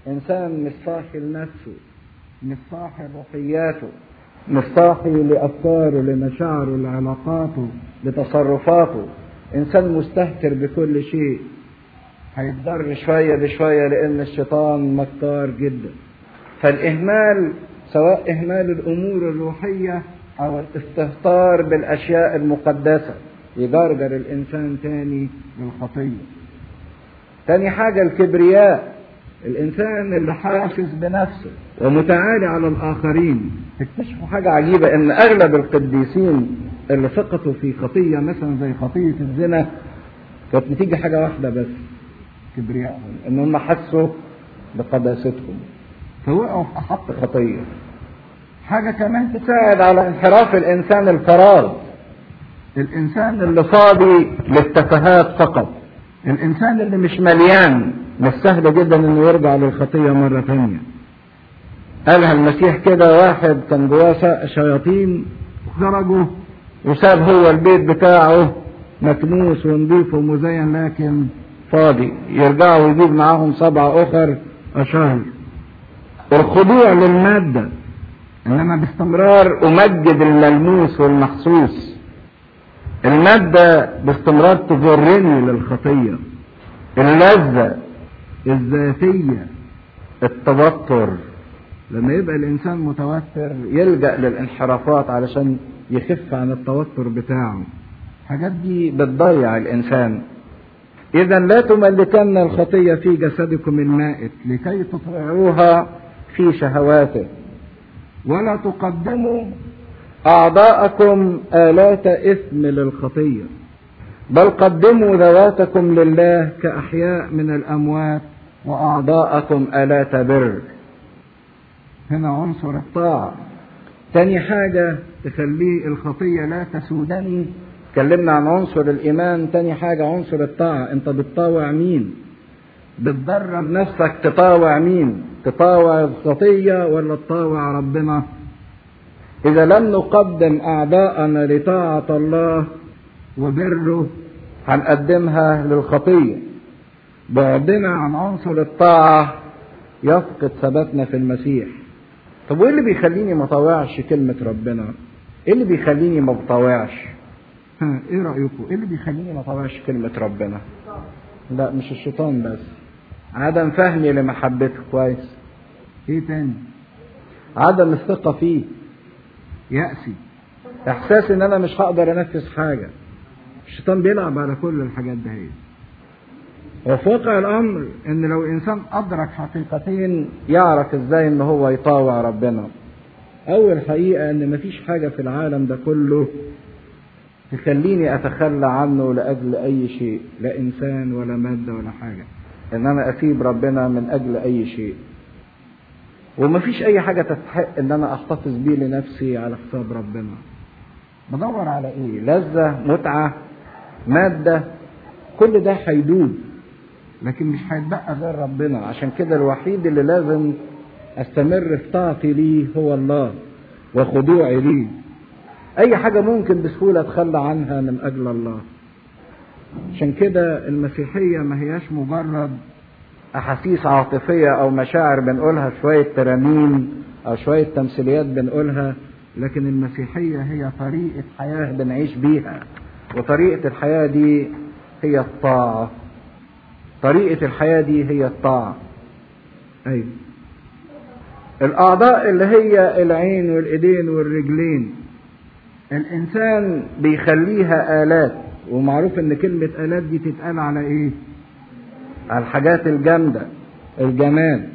إنسان مش صاحي لنفسه مش صاحي لروحياته مش صاحي لأفكاره لمشاعره لعلاقاته لتصرفاته إنسان مستهتر بكل شيء هيتضر شوية بشوية لأن الشيطان مكار جدا فالإهمال سواء إهمال الأمور الروحية أو الاستهتار بالأشياء المقدسة يجرجر الإنسان تاني للخطية تاني حاجة الكبرياء الإنسان اللي حاسس بنفسه ومتعالي على الآخرين تكتشفوا حاجة عجيبة إن أغلب القديسين اللي سقطوا في خطية مثلا زي خطية الزنا كانت بتيجي حاجة واحدة بس كبريائهم إن هم حسوا بقداستهم فوقعوا في أحط خطية حاجة كمان تساعد على انحراف الإنسان الفراغ الإنسان اللي فاضي للتفاهات فقط الإنسان اللي مش مليان مش سهل جدا إنه يرجع للخطية مرة ثانية قالها المسيح كده واحد كان جواه شياطين خرجوا وساب هو البيت بتاعه مكنوس ونظيف ومزين لكن فاضي يرجعوا ويجيب معاهم سبعة أخر أشهر الخضوع للمادة إنما باستمرار أمجد الملموس والمحسوس المادة باستمرار تجرني للخطية اللذة الذاتية التوتر لما يبقى الإنسان متوتر يلجأ للانحرافات علشان يخف عن التوتر بتاعه الحاجات دي بتضيع الإنسان إذا لا تملكن الخطية في جسدكم المائت لكي تطيعوها في شهواته ولا تقدموا أعضاءكم آلات إثم للخطية بل قدموا ذواتكم لله كأحياء من الأموات وأعضاءكم آلات بر هنا عنصر الطاعة تاني حاجة تخليه الخطية لا تسودني اتكلمنا عن عنصر الإيمان تاني حاجة عنصر الطاعة أنت بتطاوع مين بتدرب نفسك تطاوع مين تطاوع الخطية ولا تطاوع ربنا إذا لم نقدم أعضاءنا لطاعة الله وبره هنقدمها للخطية بعدنا عن عنصر الطاعة يفقد ثباتنا في المسيح طب وايه اللي بيخليني ما اطاوعش كلمة ربنا؟ ايه اللي بيخليني ما بطاوعش؟ ها ايه رأيكم؟ ايه اللي بيخليني ما اطاوعش كلمة ربنا؟ لا مش الشيطان بس عدم فهمي لمحبته كويس ايه تاني؟ عدم الثقة فيه يأسي احساس ان انا مش هقدر انفذ حاجة الشيطان بيلعب على كل الحاجات دهيت وفي واقع الامر ان لو انسان ادرك حقيقتين يعرف ازاي ان هو يطاوع ربنا اول حقيقة ان مفيش حاجة في العالم ده كله تخليني اتخلى عنه لاجل اي شيء لا انسان ولا مادة ولا حاجة ان انا اسيب ربنا من اجل اي شيء ومفيش اي حاجة تستحق ان انا احتفظ بيه لنفسي على حساب ربنا بدور على ايه لذة متعة مادة كل ده هيدوب لكن مش هيتبقى غير ربنا عشان كده الوحيد اللي لازم استمر في طاعتي ليه هو الله وخضوعي ليه اي حاجة ممكن بسهولة اتخلى عنها من اجل الله عشان كده المسيحية ما هياش مجرد احاسيس عاطفية او مشاعر بنقولها شوية ترانيم او شوية تمثيليات بنقولها لكن المسيحية هي طريقة حياة بنعيش بيها وطريقة الحياة دي هي الطاعة طريقة الحياة دي هي الطاعة أيوة الأعضاء اللي هي العين والإيدين والرجلين الإنسان بيخليها آلات ومعروف إن كلمة آلات دي تتقال على إيه؟ على الحاجات الجامدة الجماد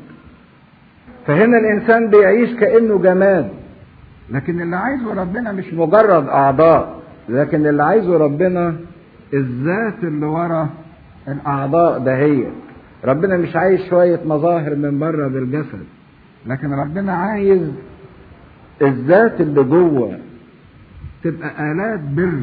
فهنا الإنسان بيعيش كأنه جماد لكن اللي عايزه ربنا مش مجرد أعضاء لكن اللي عايزه ربنا الذات اللي ورا الأعضاء دهية ربنا مش عايز شوية مظاهر من بره بالجسد لكن ربنا عايز الذات اللي جوه تبقى آلات بر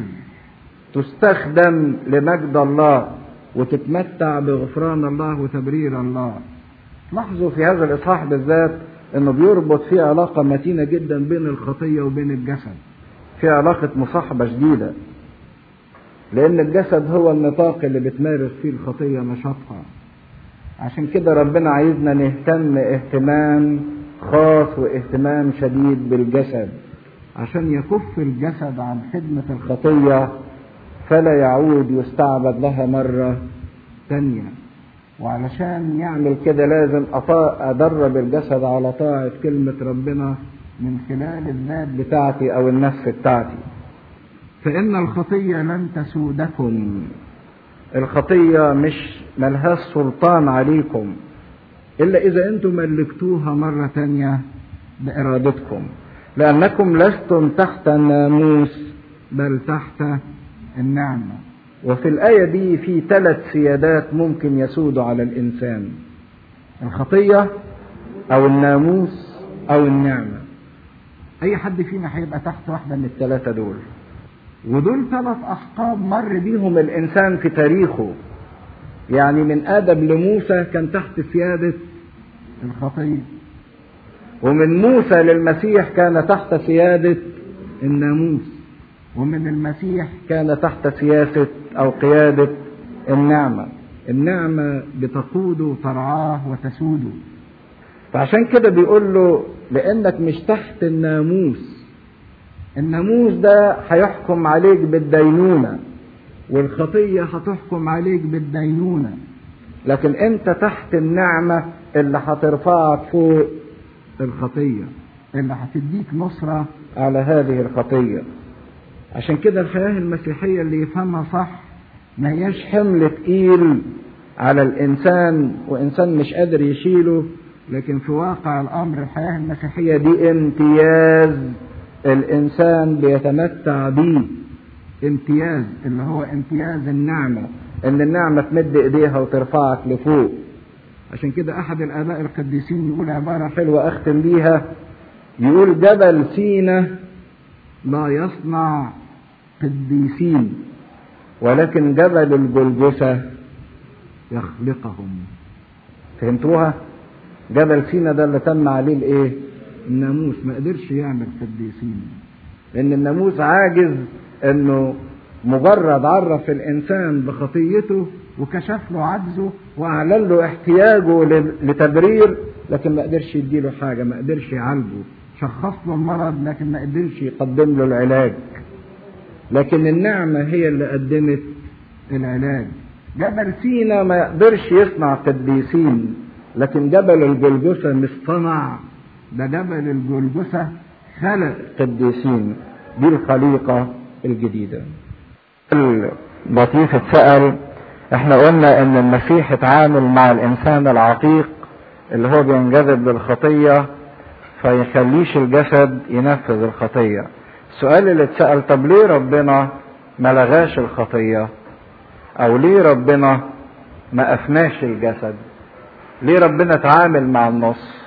تستخدم لمجد الله وتتمتع بغفران الله وتبرير الله لاحظوا في هذا الإصحاح بالذات انه بيربط فيه علاقة متينة جدا بين الخطية وبين الجسد في علاقة مصاحبة شديدة لأن الجسد هو النطاق اللي بتمارس فيه الخطية نشاطها عشان كده ربنا عايزنا نهتم اهتمام خاص واهتمام شديد بالجسد عشان يكف الجسد عن خدمة الخطية فلا يعود يستعبد لها مرة تانية وعلشان يعمل كده لازم أدرب الجسد على طاعة كلمة ربنا من خلال الذات بتاعتي أو النفس بتاعتي فإن الخطية لن تسودكم الخطية مش ملهاش سلطان عليكم إلا إذا أنتم ملكتوها مرة تانية بإرادتكم لأنكم لستم تحت الناموس بل تحت النعمة وفي الآية دي في ثلاث سيادات ممكن يسودوا على الإنسان الخطية أو الناموس أو النعمة أي حد فينا هيبقى تحت واحدة من الثلاثة دول ودول ثلاث أحقاب مر بيهم الإنسان في تاريخه يعني من آدم لموسى كان تحت سيادة الخطية ومن موسى للمسيح كان تحت سيادة الناموس ومن المسيح كان تحت سياسة أو قيادة النعمة النعمة بتقوده وترعاه وتسوده فعشان كده بيقول له لأنك مش تحت الناموس الناموس ده هيحكم عليك بالدينونة والخطية هتحكم عليك بالدينونة لكن انت تحت النعمة اللي هترفعك فوق الخطية اللي هتديك نصرة على هذه الخطية عشان كده الحياة المسيحية اللي يفهمها صح ما هياش حمل تقيل على الإنسان وإنسان مش قادر يشيله لكن في واقع الأمر الحياة المسيحية دي امتياز الإنسان بيتمتع بيه امتياز اللي هو امتياز النعمة ان النعمة تمد ايديها وترفعك لفوق عشان كده احد الاباء القديسين يقول عبارة حلوة اختم بيها يقول جبل سينا لا يصنع قديسين ولكن جبل الجلجسة يخلقهم فهمتوها جبل سينا ده اللي تم عليه الايه الناموس ما قدرش يعمل قديسين لان الناموس عاجز انه مجرد عرف الانسان بخطيته وكشف له عجزه واعلن له احتياجه لتبرير لكن ما قدرش يديله حاجه ما قدرش يعالجه شخص له المرض لكن ما قدرش يقدم له العلاج لكن النعمه هي اللي قدمت العلاج جبل سينا ما يقدرش يصنع قديسين لكن جبل الجلجسة مش صنع ده جبل الجلجسة خلق قديسين دي الخليقة الجديدة لطيف اتسأل احنا قلنا ان المسيح اتعامل مع الانسان العتيق اللي هو بينجذب للخطية فيخليش الجسد ينفذ الخطية السؤال اللي اتسأل طب ليه ربنا ما لغاش الخطية او ليه ربنا ما افناش الجسد ليه ربنا اتعامل مع النص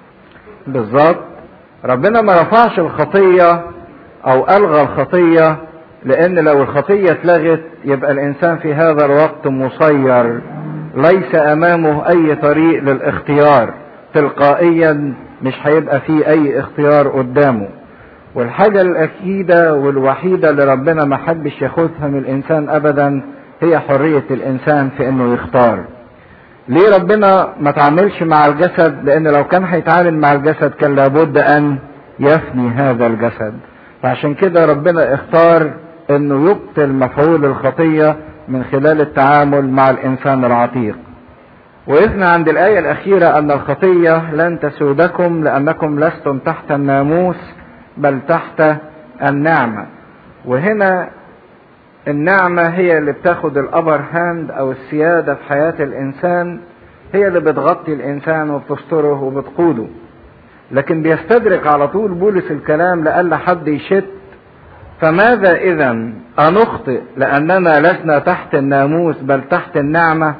بالظبط ربنا ما رفعش الخطية او الغى الخطية لان لو الخطية اتلغت يبقى الانسان في هذا الوقت مسير ليس امامه اي طريق للاختيار تلقائيا مش هيبقى فيه اي اختيار قدامه والحاجة الاكيدة والوحيدة اللي ربنا ما حبش ياخدها من الانسان ابدا هي حرية الانسان في انه يختار ليه ربنا ما تعاملش مع الجسد لان لو كان هيتعامل مع الجسد كان لابد ان يفني هذا الجسد فعشان كده ربنا اختار انه يبطل مفعول الخطية من خلال التعامل مع الانسان العتيق وقفنا عند الآية الأخيرة أن الخطية لن تسودكم لأنكم لستم تحت الناموس بل تحت النعمة وهنا النعمة هي اللي بتاخد الأبر هاند أو السيادة في حياة الإنسان هي اللي بتغطي الإنسان وبتستره وبتقوده لكن بيستدرك على طول بولس الكلام لألا حد يشت فماذا إذا أنخطئ لأننا لسنا تحت الناموس بل تحت النعمة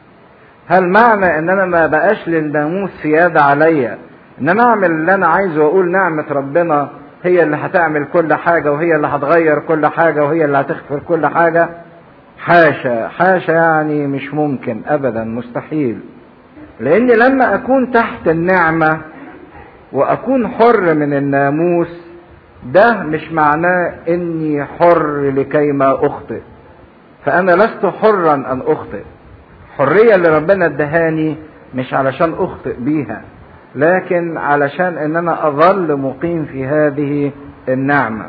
هل معنى ان انا ما بقاش للناموس سيادة عليا ان انا اعمل اللي انا عايزه واقول نعمة ربنا هي اللي هتعمل كل حاجة وهي اللي هتغير كل حاجة وهي اللي هتغفر كل حاجة حاشا حاشا يعني مش ممكن ابدا مستحيل لان لما اكون تحت النعمة واكون حر من الناموس ده مش معناه اني حر لكي ما اخطئ فانا لست حرا ان اخطئ الحرية اللي ربنا ادهاني مش علشان اخطئ بيها لكن علشان ان انا اظل مقيم في هذه النعمة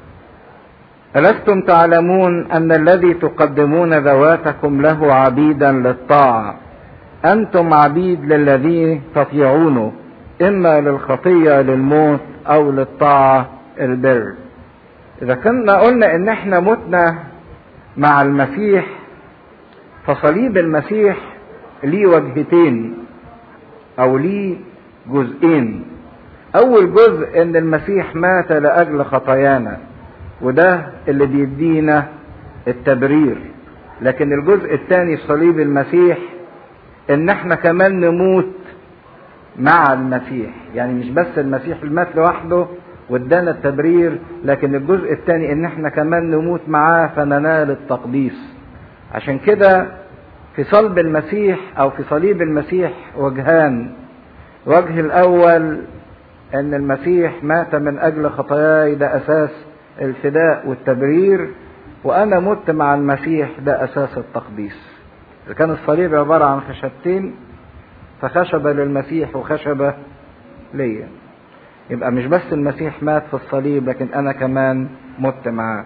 ألستم تعلمون أن الذي تقدمون ذواتكم له عبيدا للطاعة أنتم عبيد للذي تطيعونه إما للخطية للموت أو للطاعة البر إذا كنا قلنا إن إحنا متنا مع المسيح فصليب المسيح ليه وجهتين أو ليه جزئين أول جزء إن المسيح مات لأجل خطايانا وده اللي بيدينا التبرير لكن الجزء الثاني صليب المسيح ان احنا كمان نموت مع المسيح يعني مش بس المسيح المات لوحده وادانا التبرير لكن الجزء الثاني ان احنا كمان نموت معاه فننال التقديس عشان كده في صلب المسيح او في صليب المسيح وجهان وجه الاول ان المسيح مات من اجل خطاياي ده اساس الفداء والتبرير وانا مت مع المسيح ده اساس التقديس اذا كان الصليب عباره عن خشبتين فخشبه للمسيح وخشبه ليا يبقى مش بس المسيح مات في الصليب لكن انا كمان مت معاه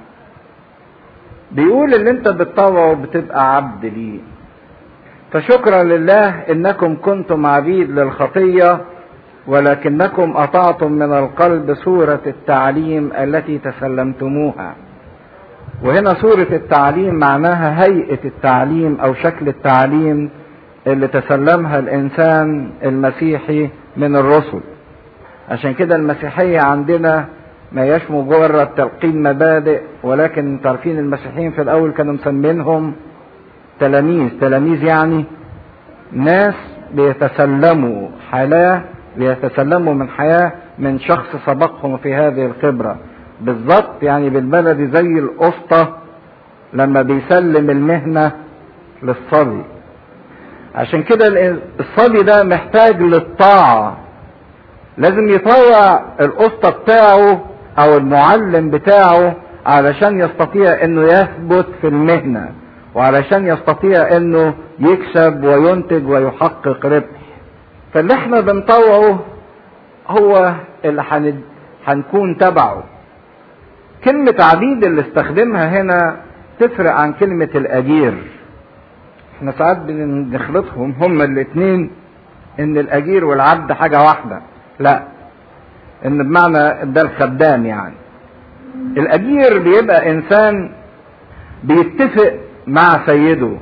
بيقول اللي انت بتطوعه بتبقى عبد ليه فشكرا لله انكم كنتم عبيد للخطيه ولكنكم اطعتم من القلب صوره التعليم التي تسلمتموها وهنا صوره التعليم معناها هيئه التعليم او شكل التعليم اللي تسلمها الانسان المسيحي من الرسل عشان كده المسيحيه عندنا ما يش مجرد تلقين مبادئ ولكن تعرفين المسيحيين في الاول كانوا مسمينهم تلاميذ تلاميذ يعني ناس بيتسلموا حياه بيتسلموا من حياه من شخص سبقهم في هذه الخبره بالظبط يعني بالبلدي زي القسطى لما بيسلم المهنه للصبي عشان كده الصبي ده محتاج للطاعه لازم يطوع القسطى بتاعه او المعلم بتاعه علشان يستطيع انه يثبت في المهنة وعلشان يستطيع انه يكسب وينتج ويحقق ربح فاللي احنا بنطوعه هو اللي حن... هنكون تبعه كلمة عبيد اللي استخدمها هنا تفرق عن كلمة الأجير احنا ساعات بنخلطهم هما الاتنين ان الأجير والعبد حاجة واحدة لا ان بمعنى ده الخدام يعني الاجير بيبقى انسان بيتفق مع سيده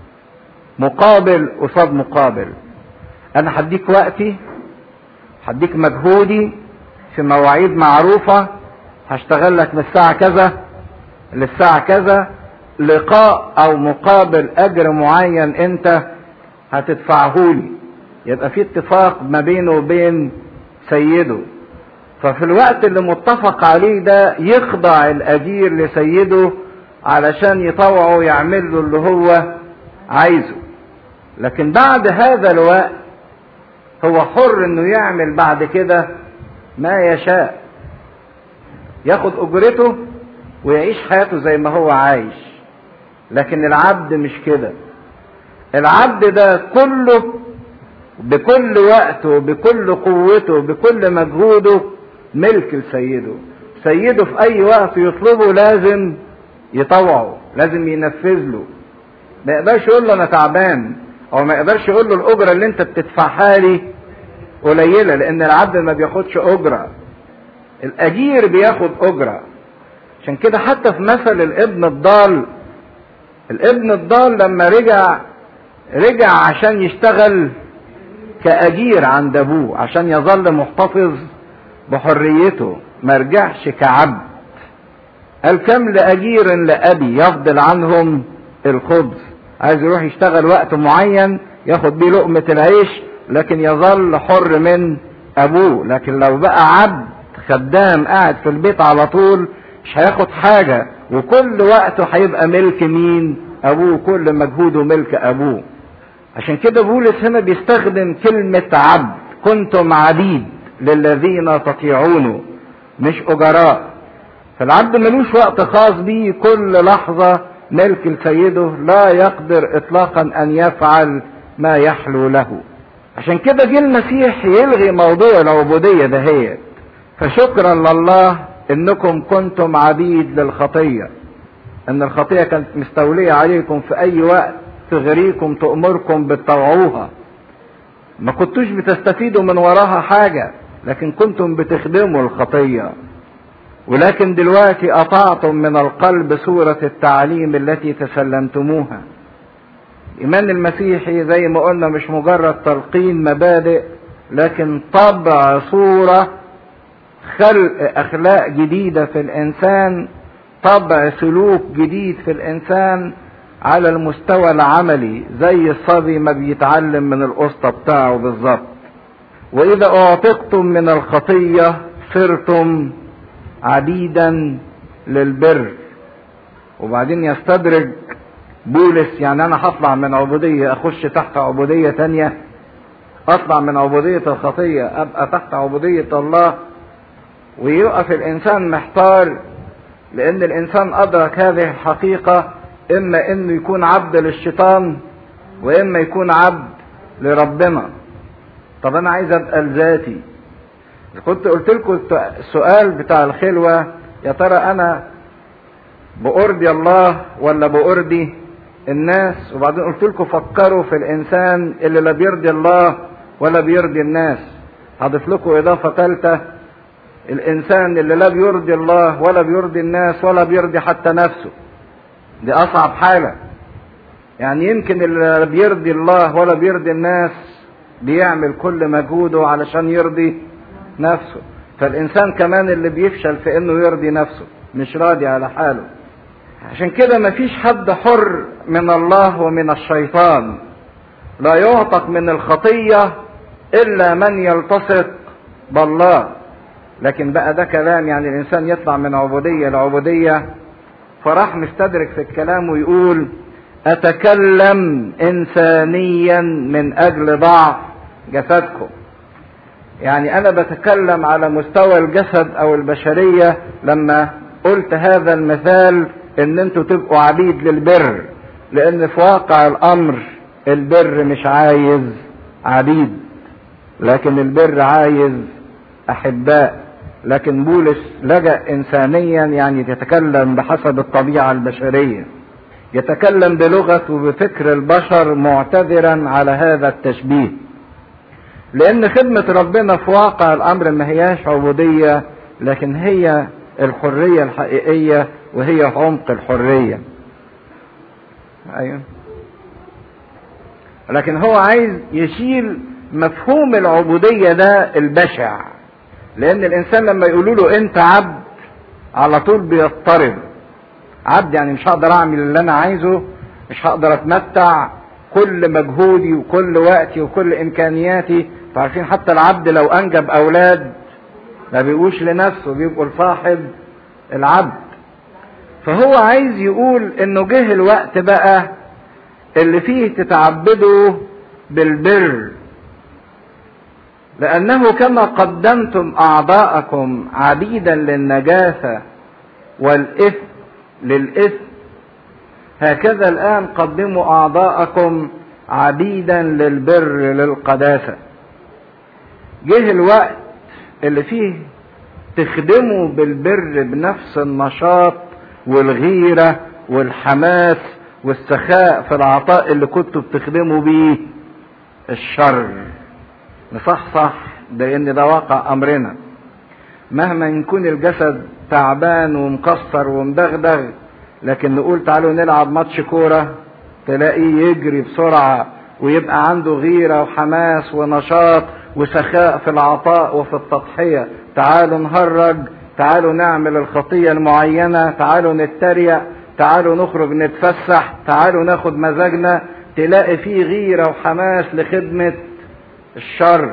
مقابل قصاد مقابل انا هديك وقتي هديك مجهودي في مواعيد معروفة هشتغل لك من الساعة كذا للساعة كذا لقاء او مقابل اجر معين انت هتدفعهولي يبقى في اتفاق ما بينه وبين سيده ففي الوقت اللي متفق عليه ده يخضع الاجير لسيده علشان يطوعه يعمل له اللي هو عايزه لكن بعد هذا الوقت هو حر انه يعمل بعد كده ما يشاء ياخد اجرته ويعيش حياته زي ما هو عايش لكن العبد مش كده العبد ده كله بكل وقته بكل قوته بكل مجهوده ملك لسيده سيده في اي وقت يطلبه لازم يطوعه لازم ينفذ له ما يقدرش يقول له انا تعبان او ما يقدرش يقول له الاجره اللي انت بتدفعها لي قليله لان العبد ما بياخدش اجره الاجير بياخد اجره عشان كده حتى في مثل الابن الضال الابن الضال لما رجع رجع عشان يشتغل كأجير عند أبوه عشان يظل محتفظ بحريته ما رجعش كعبد قال كم لأجير لأبي يفضل عنهم الخبز عايز يروح يشتغل وقت معين ياخد بيه لقمة العيش لكن يظل حر من أبوه لكن لو بقى عبد خدام قاعد في البيت على طول مش هياخد حاجة وكل وقته هيبقى ملك مين أبوه كل مجهوده ملك أبوه عشان كده بولس هنا بيستخدم كلمة عبد كنتم عبيد للذين تطيعونه مش أجراء فالعبد ملوش وقت خاص بيه كل لحظة ملك لسيده لا يقدر اطلاقا ان يفعل ما يحلو له عشان كده جه المسيح يلغي موضوع العبودية دهيت فشكرا لله انكم كنتم عبيد للخطية ان الخطية كانت مستولية عليكم في اي وقت تغريكم تأمركم بتطوعوها ما كنتوش بتستفيدوا من وراها حاجة لكن كنتم بتخدموا الخطية ولكن دلوقتي قطعتم من القلب صورة التعليم التي تسلمتموها ايمان المسيحي زي ما قلنا مش مجرد تلقين مبادئ لكن طبع صورة خلق اخلاق جديدة في الانسان طبع سلوك جديد في الانسان على المستوى العملي زي الصبي ما بيتعلم من القسطة بتاعه بالظبط واذا اعتقتم من الخطية صرتم عبيدا للبر وبعدين يستدرج بولس يعني انا هطلع من عبودية اخش تحت عبودية تانية اطلع من عبودية الخطية ابقى تحت عبودية الله ويقف الانسان محتار لان الانسان ادرك هذه الحقيقة اما انه يكون عبد للشيطان واما يكون عبد لربنا طب انا عايز ابقى لذاتي كنت قلت لكم السؤال بتاع الخلوة يا ترى انا بأرضي الله ولا بأرضي الناس وبعدين قلت لكم فكروا في الانسان اللي لا بيرضي الله ولا بيرضي الناس هضيف لكم اضافة ثالثة الانسان اللي لا بيرضي الله ولا بيرضي الناس ولا بيرضي حتى نفسه دي اصعب حالة يعني يمكن اللي لا بيرضي الله ولا بيرضي الناس بيعمل كل مجهوده علشان يرضي نفسه فالانسان كمان اللي بيفشل في انه يرضي نفسه مش راضي على حاله عشان كده مفيش حد حر من الله ومن الشيطان لا يعتق من الخطية الا من يلتصق بالله لكن بقى ده كلام يعني الانسان يطلع من عبودية لعبودية فراح مستدرك في الكلام ويقول اتكلم انسانيا من اجل ضعف جسدكم يعني انا بتكلم على مستوى الجسد او البشرية لما قلت هذا المثال ان انتوا تبقوا عبيد للبر لان في واقع الامر البر مش عايز عبيد لكن البر عايز احباء لكن بولس لجأ انسانيا يعني يتكلم بحسب الطبيعة البشرية يتكلم بلغة وبفكر البشر معتذرا على هذا التشبيه لان خدمة ربنا في واقع الامر ما هياش عبودية لكن هي الحرية الحقيقية وهي عمق الحرية ايوه لكن هو عايز يشيل مفهوم العبودية ده البشع لان الانسان لما يقولوا له انت عبد على طول بيضطرب عبد يعني مش هقدر اعمل اللي انا عايزه مش هقدر اتمتع كل مجهودي وكل وقتي وكل امكانياتي عارفين حتى العبد لو انجب اولاد ما بيبقوش لنفسه بيبقوا لصاحب العبد فهو عايز يقول انه جه الوقت بقى اللي فيه تتعبدوا بالبر لانه كما قدمتم اعضاءكم عبيدا للنجاسه والاثم للاثم هكذا الان قدموا اعضاءكم عبيدا للبر للقداسه جه الوقت اللي فيه تخدموا بالبر بنفس النشاط والغيرة والحماس والسخاء في العطاء اللي كنتوا بتخدموا بيه الشر نصحصح لان ده واقع امرنا مهما يكون الجسد تعبان ومكسر ومدغدغ لكن نقول تعالوا نلعب ماتش كورة تلاقيه يجري بسرعة ويبقى عنده غيرة وحماس ونشاط وسخاء في العطاء وفي التضحية تعالوا نهرج تعالوا نعمل الخطية المعينة تعالوا نتريق تعالوا نخرج نتفسح تعالوا ناخد مزاجنا تلاقي فيه غيرة وحماس لخدمة الشر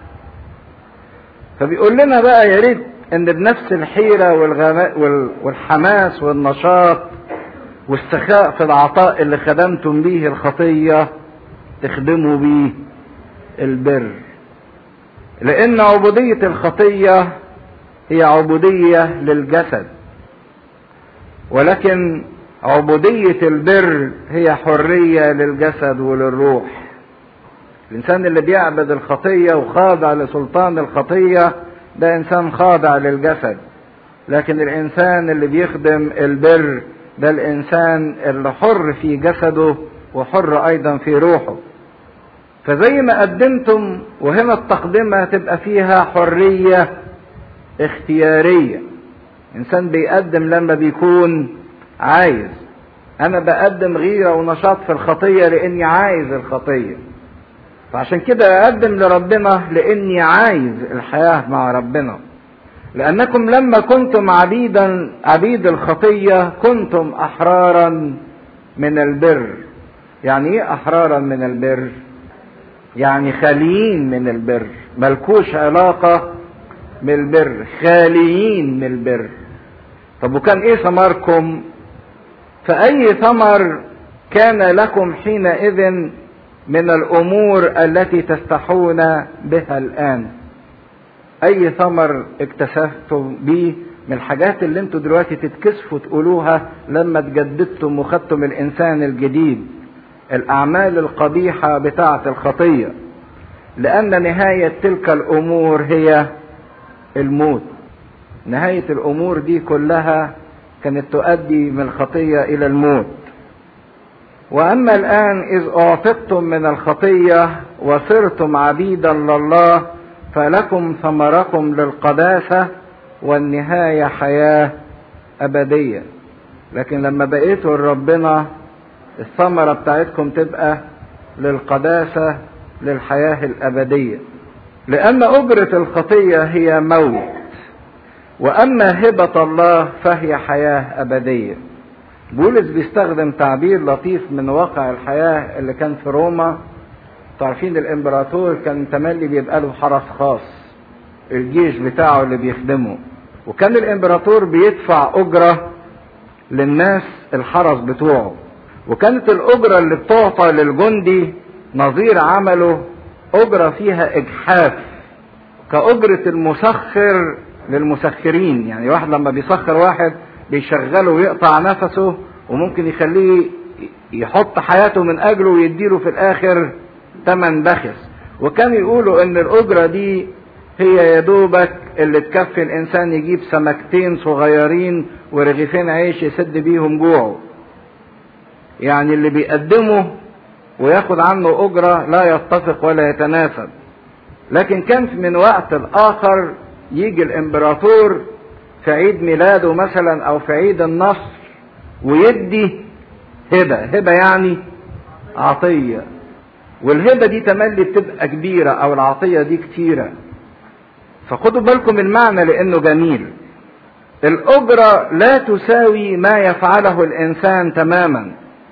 فبيقول لنا بقى يا ريت ان بنفس الحيرة والغماء والحماس والنشاط والسخاء في العطاء اللي خدمتم به الخطية تخدموا به البر لان عبودية الخطية هي عبودية للجسد ولكن عبودية البر هي حرية للجسد وللروح الإنسان اللي بيعبد الخطية وخاضع لسلطان الخطية ده إنسان خاضع للجسد لكن الإنسان اللي بيخدم البر ده الإنسان اللي حر في جسده وحر أيضا في روحه فزي ما قدمتم وهنا التقدمة تبقى فيها حرية اختيارية إنسان بيقدم لما بيكون عايز أنا بقدم غيرة ونشاط في الخطية لأني عايز الخطية فعشان كده أقدم لربنا لأني عايز الحياة مع ربنا لأنكم لما كنتم عبيدا عبيد الخطية كنتم أحرارا من البر يعني إيه أحرارا من البر؟ يعني خاليين من البر ملكوش علاقة بالبر خاليين من البر طب وكان ايه ثمركم فأي ثمر كان لكم حينئذ من الأمور التي تستحون بها الآن أي ثمر اكتسبتم به من الحاجات اللي انتوا دلوقتي تتكسفوا تقولوها لما تجددتم وخدتم الإنسان الجديد الأعمال القبيحة بتاعة الخطية لأن نهاية تلك الأمور هي الموت نهاية الأمور دي كلها كانت تؤدي من الخطية إلى الموت وأما الآن إذ أعتقتم من الخطية وصرتم عبيدا لله فلكم ثمركم للقداسة والنهاية حياة أبدية لكن لما بقيتوا لربنا الثمرة بتاعتكم تبقى للقداسة للحياة الأبدية لأن أجرة الخطية هي موت وأما هبة الله فهي حياة أبدية بولس بيستخدم تعبير لطيف من واقع الحياة اللي كان في روما تعرفين الامبراطور كان تملي بيبقى له حرس خاص الجيش بتاعه اللي بيخدمه وكان الامبراطور بيدفع اجرة للناس الحرس بتوعه وكانت الاجرة اللي بتعطى للجندي نظير عمله اجرة فيها اجحاف كاجرة المسخر للمسخرين يعني واحد لما بيسخر واحد بيشغله ويقطع نفسه وممكن يخليه يحط حياته من اجله ويديله في الاخر تمن بخس وكان يقولوا ان الاجرة دي هي يدوبك اللي تكفي الانسان يجيب سمكتين صغيرين ورغيفين عيش يسد بيهم جوعه يعني اللي بيقدمه وياخد عنه اجرة لا يتفق ولا يتناسب لكن كان من وقت الاخر يجي الامبراطور في عيد ميلاده مثلا او في عيد النصر ويدي هبة هبة يعني عطية والهبة دي تملي بتبقى كبيرة او العطية دي كتيرة فخدوا بالكم المعنى لانه جميل الاجرة لا تساوي ما يفعله الانسان تماما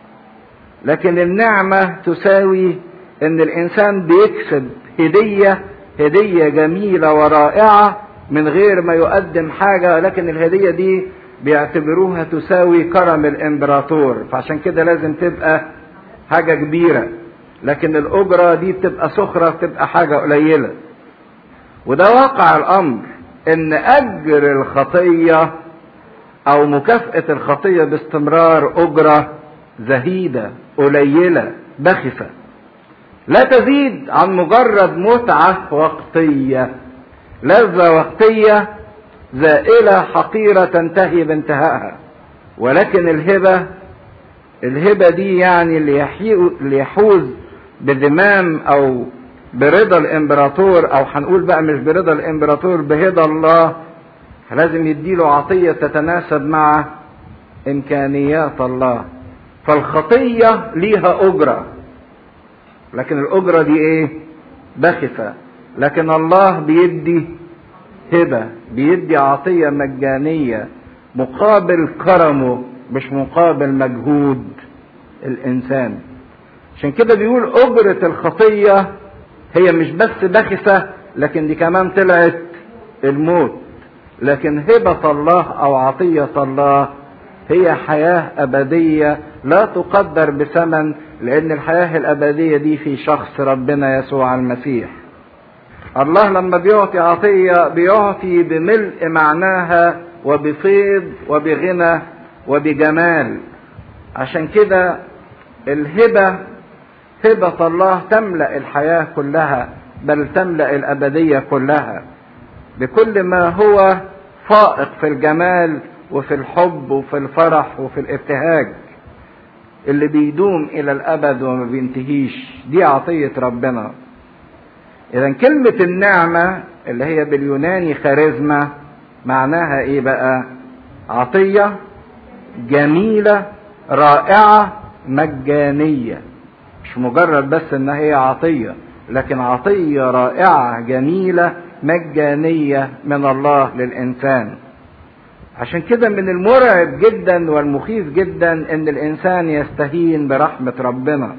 لكن النعمة تساوي ان الانسان بيكسب هدية هدية جميلة ورائعة من غير ما يقدم حاجة لكن الهدية دي بيعتبروها تساوي كرم الامبراطور فعشان كده لازم تبقى حاجة كبيرة لكن الأجرة دي بتبقى سخرة بتبقى حاجة قليلة وده واقع الأمر إن أجر الخطية أو مكافأة الخطية باستمرار أجرة زهيدة قليلة بخسة لا تزيد عن مجرد متعة وقتية لذة وقتية زائلة حقيرة تنتهي بانتهائها ولكن الهبة الهبة دي يعني اللي يحوز بذمام او برضا الامبراطور او هنقول بقى مش برضا الامبراطور بهدى الله لازم يديله عطية تتناسب مع امكانيات الله فالخطية ليها اجرة لكن الاجرة دي ايه بخسة لكن الله بيدي هبة بيدي عطية مجانية مقابل كرمه مش مقابل مجهود الإنسان عشان كده بيقول أجرة الخطية هي مش بس بخسة لكن دي كمان طلعت الموت لكن هبة الله أو عطية الله هي حياة أبدية لا تقدر بثمن لأن الحياة الأبدية دي في شخص ربنا يسوع المسيح الله لما بيعطي عطية بيعطي بملء معناها وبفيض وبغنى وبجمال عشان كده الهبة هبة الله تملأ الحياة كلها بل تملأ الأبدية كلها بكل ما هو فائق في الجمال وفي الحب وفي الفرح وفي الابتهاج اللي بيدوم إلى الأبد وما بينتهيش دي عطية ربنا إذا كلمة النعمة اللي هي باليوناني خارزمة معناها إيه بقى؟ عطية جميلة رائعة مجانية مش مجرد بس ان هي عطية لكن عطية رائعة جميلة مجانية من الله للإنسان عشان كده من المرعب جدا والمخيف جدا ان الانسان يستهين برحمة ربنا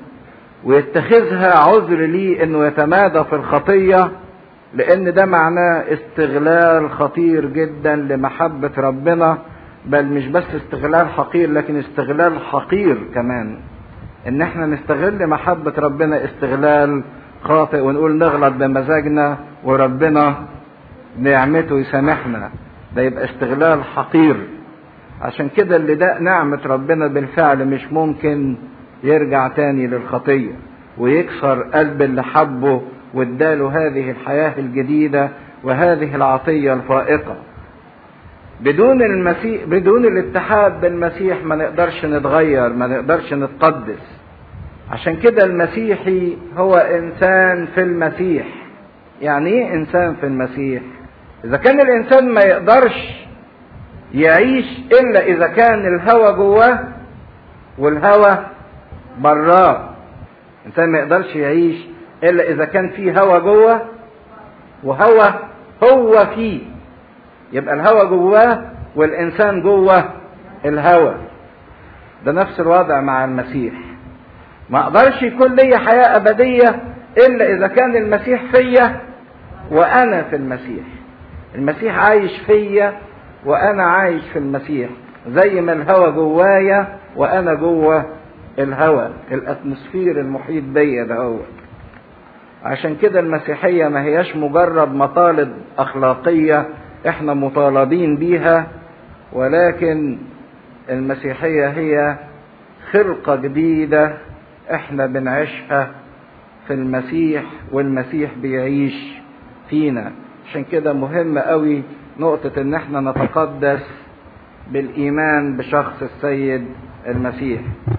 ويتخذها عذر ليه انه يتمادى في الخطية لان ده معناه استغلال خطير جدا لمحبة ربنا بل مش بس استغلال حقير لكن استغلال حقير كمان ان احنا نستغل محبة ربنا استغلال خاطئ ونقول نغلط بمزاجنا وربنا نعمته يسامحنا ده يبقى استغلال حقير عشان كده اللي ده نعمة ربنا بالفعل مش ممكن يرجع تاني للخطية ويكسر قلب اللي حبه واداله هذه الحياة الجديدة وهذه العطية الفائقة بدون المسيح بدون الاتحاد بالمسيح ما نقدرش نتغير ما نقدرش نتقدس عشان كده المسيحي هو انسان في المسيح يعني ايه انسان في المسيح اذا كان الانسان ما يقدرش يعيش الا اذا كان الهوى جواه والهوى براه الانسان ما يقدرش يعيش الا اذا كان فيه هوى جوه وهوى هو فيه يبقى الهوى جواه والانسان جوه الهوى ده نفس الوضع مع المسيح ما اقدرش يكون لي حياه ابديه الا اذا كان المسيح فيا وانا في المسيح المسيح عايش فيا وانا عايش في المسيح زي ما الهوى جوايا وانا جوه الهوى الاتموسفير المحيط بيا ده هو عشان كده المسيحية ما هياش مجرد مطالب أخلاقية احنا مطالبين بيها ولكن المسيحية هي خلقة جديدة احنا بنعيشها في المسيح والمسيح بيعيش فينا عشان كده مهم قوي نقطة ان احنا نتقدس بالايمان بشخص السيد المسيح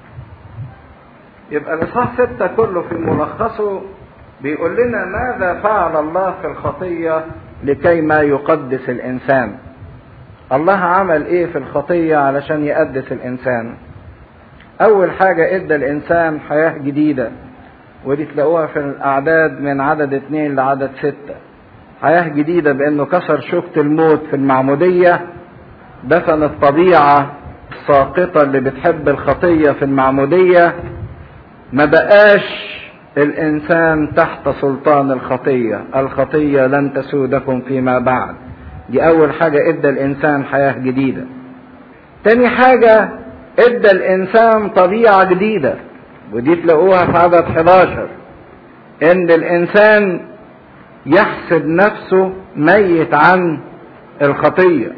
يبقى الاصحاح ستة كله في ملخصه بيقول لنا ماذا فعل الله في الخطية لكي ما يقدس الانسان الله عمل ايه في الخطية علشان يقدس الانسان اول حاجة ادى الانسان حياة جديدة ودي تلاقوها في الاعداد من عدد اتنين لعدد ستة حياة جديدة بانه كسر شوكة الموت في المعمودية دفن الطبيعة الساقطة اللي بتحب الخطية في المعمودية ما بقاش الانسان تحت سلطان الخطية الخطية لن تسودكم فيما بعد دي اول حاجة ادى الانسان حياة جديدة تاني حاجة ادى الانسان طبيعة جديدة ودي تلاقوها في عدد 11 ان الانسان يحسب نفسه ميت عن الخطية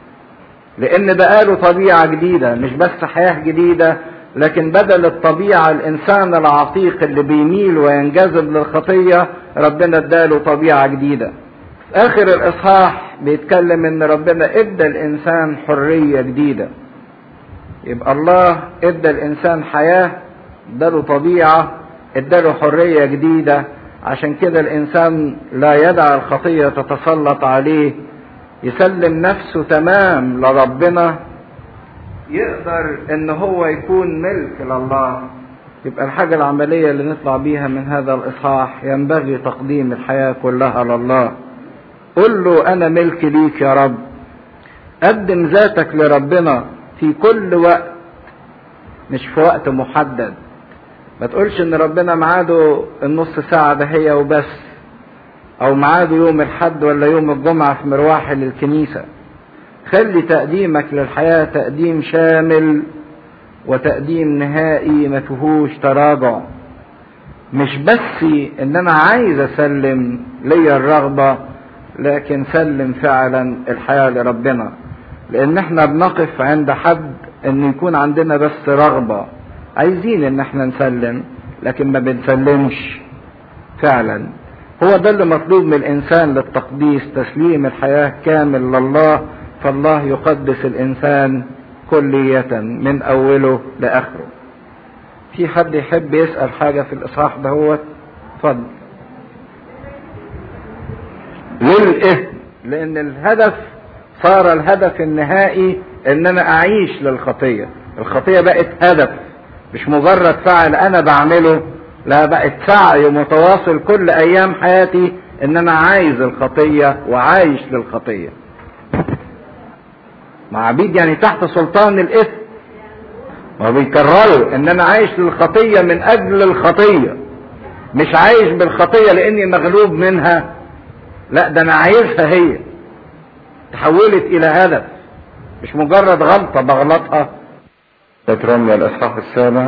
لان بقاله طبيعة جديدة مش بس حياة جديدة لكن بدل الطبيعة الانسان العتيق اللي بيميل وينجذب للخطية ربنا اداله طبيعة جديدة في اخر الاصحاح بيتكلم ان ربنا ادى الانسان حرية جديدة يبقى الله ادى الانسان حياة اداله طبيعة اداله حرية جديدة عشان كده الانسان لا يدع الخطية تتسلط عليه يسلم نفسه تمام لربنا يقدر ان هو يكون ملك لله يبقى الحاجة العملية اللي نطلع بيها من هذا الإصحاح ينبغي تقديم الحياة كلها لله قل له أنا ملك ليك يا رب قدم ذاتك لربنا في كل وقت مش في وقت محدد ما تقولش ان ربنا معاده النص ساعة ده هي وبس او معاده يوم الحد ولا يوم الجمعة في مروحي للكنيسة خلي تقديمك للحياة تقديم شامل وتقديم نهائي ما فيهوش تراجع مش بس ان انا عايز اسلم ليا الرغبة لكن سلم فعلا الحياة لربنا لان احنا بنقف عند حد ان يكون عندنا بس رغبة عايزين ان احنا نسلم لكن ما بنسلمش فعلا هو ده اللي مطلوب من الانسان للتقديس تسليم الحياة كامل لله فالله يقدس الانسان كلية من اوله لاخره في حد يحب يسأل حاجة في الاصحاح ده هو اتفضل للايه لان الهدف صار الهدف النهائي ان انا اعيش للخطية الخطية بقت هدف مش مجرد فعل انا بعمله لا بقت سعي متواصل كل ايام حياتي ان انا عايز الخطية وعايش للخطية مع عبيد يعني تحت سلطان الاثم ما بيكرروا ان انا عايش للخطية من اجل الخطية مش عايش بالخطية لاني مغلوب منها لا ده انا عايزها هي تحولت الى هدف مش مجرد غلطة بغلطها تكرمنا الاصحاح السابع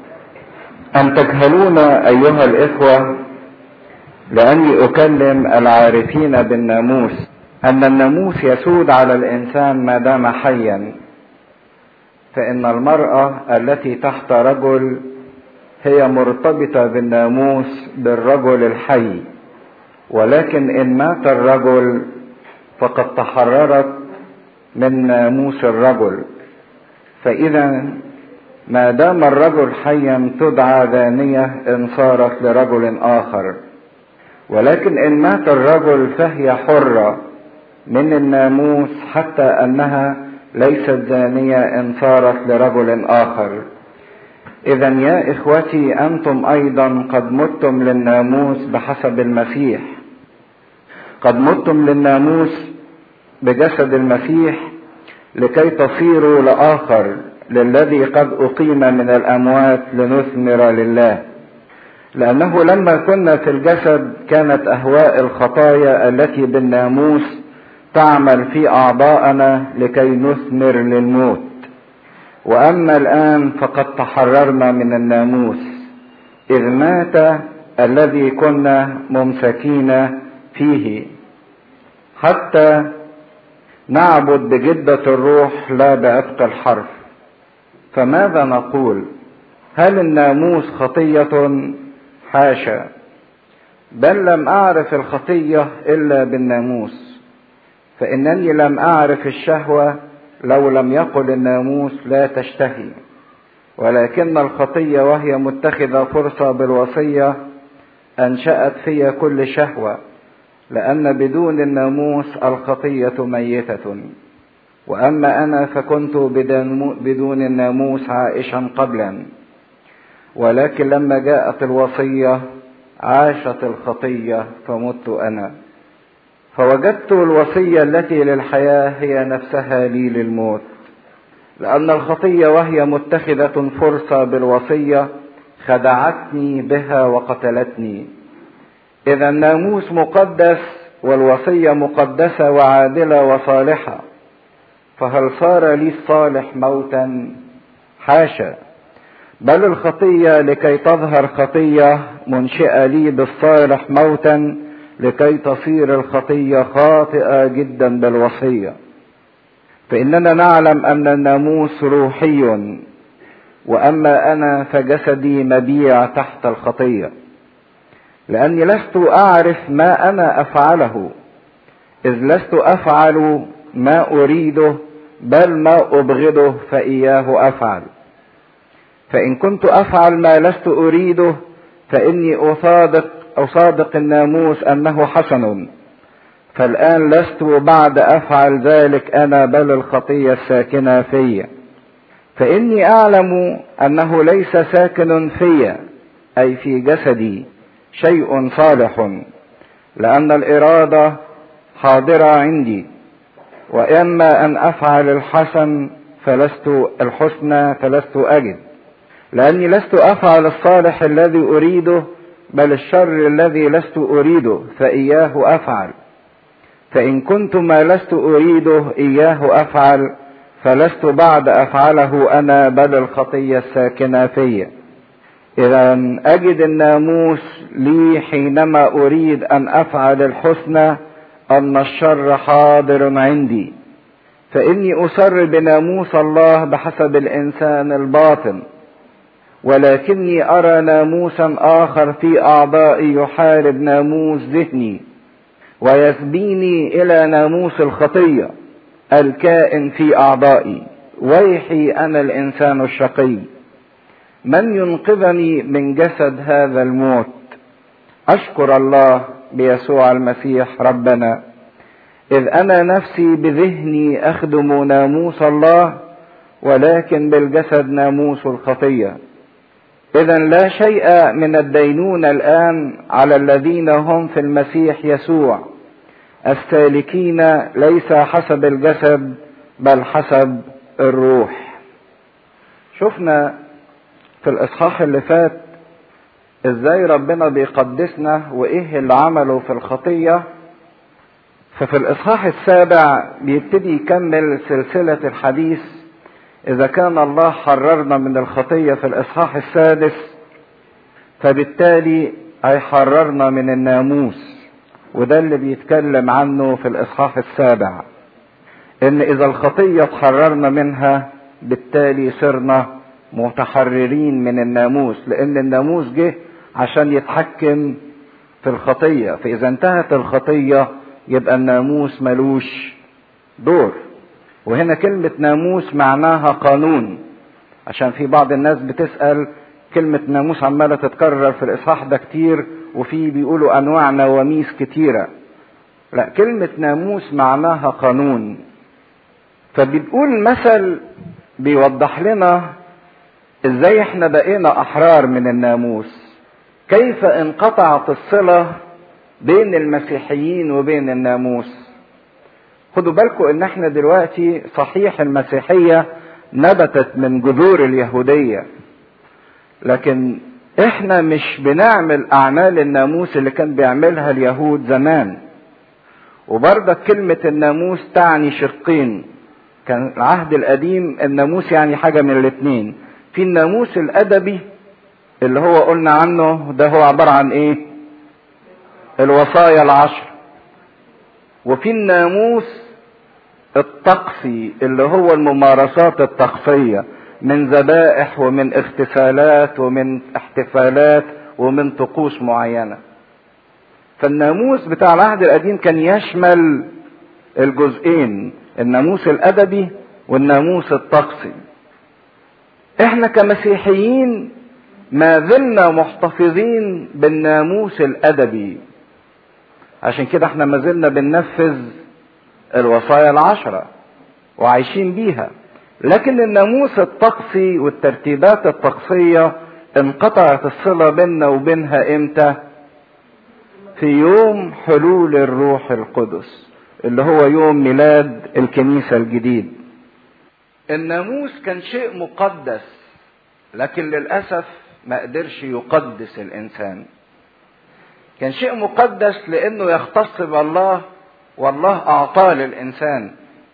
أن تجهلون أيها الإخوة لأني أكلم العارفين بالناموس أن الناموس يسود على الإنسان ما دام حيا فإن المرأة التي تحت رجل هي مرتبطة بالناموس بالرجل الحي ولكن إن مات الرجل فقد تحررت من ناموس الرجل فإذا ما دام الرجل حيا تدعى دانية إن صارت لرجل آخر ولكن إن مات الرجل فهي حرة من الناموس حتى أنها ليست زانية إن صارت لرجل آخر إذا يا إخوتي أنتم أيضا قد متم للناموس بحسب المسيح قد متم للناموس بجسد المسيح لكي تصيروا لآخر للذي قد أقيم من الأموات لنثمر لله لأنه لما كنا في الجسد كانت أهواء الخطايا التي بالناموس تعمل في أعضاءنا لكي نثمر للموت وأما الآن فقد تحررنا من الناموس إذ مات الذي كنا ممسكين فيه حتى نعبد بجدة الروح لا بعتق الحرف فماذا نقول هل الناموس خطية حاشا بل لم أعرف الخطية إلا بالناموس فإنني لم أعرف الشهوة لو لم يقل الناموس لا تشتهي ولكن الخطية وهي متخذة فرصة بالوصية أنشأت في كل شهوة لأن بدون الناموس الخطية ميتة وأما أنا فكنت بدون الناموس عائشا قبلا ولكن لما جاءت الوصية عاشت الخطية فمت أنا فوجدت الوصية التي للحياة هي نفسها لي للموت لأن الخطية وهي متخذة فرصة بالوصية خدعتني بها وقتلتني إذا الناموس مقدس والوصية مقدسة وعادلة وصالحة فهل صار لي الصالح موتا حاشا بل الخطية لكي تظهر خطية منشئة لي بالصالح موتا لكي تصير الخطية خاطئة جدا بالوصية فإننا نعلم أن الناموس روحي وأما أنا فجسدي مبيع تحت الخطية لأني لست أعرف ما أنا أفعله إذ لست أفعل ما أريده بل ما أبغضه فإياه أفعل فإن كنت أفعل ما لست أريده فإني أصادق أصادق الناموس أنه حسن فالآن لست بعد أفعل ذلك أنا بل الخطية الساكنة في فإني أعلم أنه ليس ساكن في أي في جسدي شيء صالح لأن الإرادة حاضرة عندي وإما أن أفعل الحسن فلست الحسنى فلست أجد لأني لست أفعل الصالح الذي أريده بل الشر الذي لست أريده فإياه أفعل فإن كنت ما لست أريده إياه أفعل فلست بعد أفعله أنا بل الخطية الساكنة في إذا أجد الناموس لي حينما أريد أن أفعل الحسنى أن الشر حاضر عندي فإني أسر بناموس الله بحسب الإنسان الباطن ولكني أرى ناموسا آخر في أعضائي يحارب ناموس ذهني ويسبيني إلى ناموس الخطية الكائن في أعضائي ويحي أنا الإنسان الشقي من ينقذني من جسد هذا الموت أشكر الله بيسوع المسيح ربنا إذ أنا نفسي بذهني أخدم ناموس الله ولكن بالجسد ناموس الخطيه اذا لا شيء من الدينونه الان على الذين هم في المسيح يسوع السالكين ليس حسب الجسد بل حسب الروح شفنا في الاصحاح اللي فات ازاي ربنا بيقدسنا وايه اللي عمله في الخطيه ففي الاصحاح السابع بيبتدي يكمل سلسله الحديث إذا كان الله حررنا من الخطية في الإصحاح السادس فبالتالي هيحررنا من الناموس وده اللي بيتكلم عنه في الإصحاح السابع إن إذا الخطية تحررنا منها بالتالي صرنا متحررين من الناموس لأن الناموس جه عشان يتحكم في الخطية فإذا انتهت الخطية يبقى الناموس ملوش دور وهنا كلمة ناموس معناها قانون عشان في بعض الناس بتسأل كلمة ناموس عمالة تتكرر في الإصحاح ده كتير وفي بيقولوا أنواع نواميس كتيرة لا كلمة ناموس معناها قانون فبيقول مثل بيوضح لنا ازاي احنا بقينا احرار من الناموس كيف انقطعت الصلة بين المسيحيين وبين الناموس خدوا بالكم ان احنا دلوقتي صحيح المسيحية نبتت من جذور اليهودية لكن احنا مش بنعمل اعمال الناموس اللي كان بيعملها اليهود زمان وبرضك كلمة الناموس تعني شقين كان العهد القديم الناموس يعني حاجة من الاتنين في الناموس الادبي اللي هو قلنا عنه ده هو عبارة عن ايه الوصايا العشر وفي الناموس الطقسي اللي هو الممارسات الطقسية من ذبائح ومن اغتسالات ومن احتفالات ومن طقوس معينة فالناموس بتاع العهد القديم كان يشمل الجزئين الناموس الادبي والناموس الطقسي احنا كمسيحيين ما زلنا محتفظين بالناموس الادبي عشان كده احنا ما زلنا بننفذ الوصايا العشرة وعايشين بيها لكن الناموس الطقسي والترتيبات الطقسية انقطعت الصلة بيننا وبينها امتى في يوم حلول الروح القدس اللي هو يوم ميلاد الكنيسة الجديد الناموس كان شيء مقدس لكن للأسف ما قدرش يقدس الإنسان كان شيء مقدس لأنه يختص بالله والله أعطاه للإنسان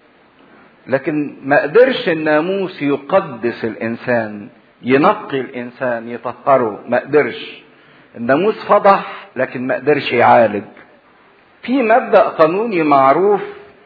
لكن ما قدرش الناموس يقدس الإنسان ينقي الإنسان يطهره ما قدرش الناموس فضح لكن ما قدرش يعالج في مبدأ قانوني معروف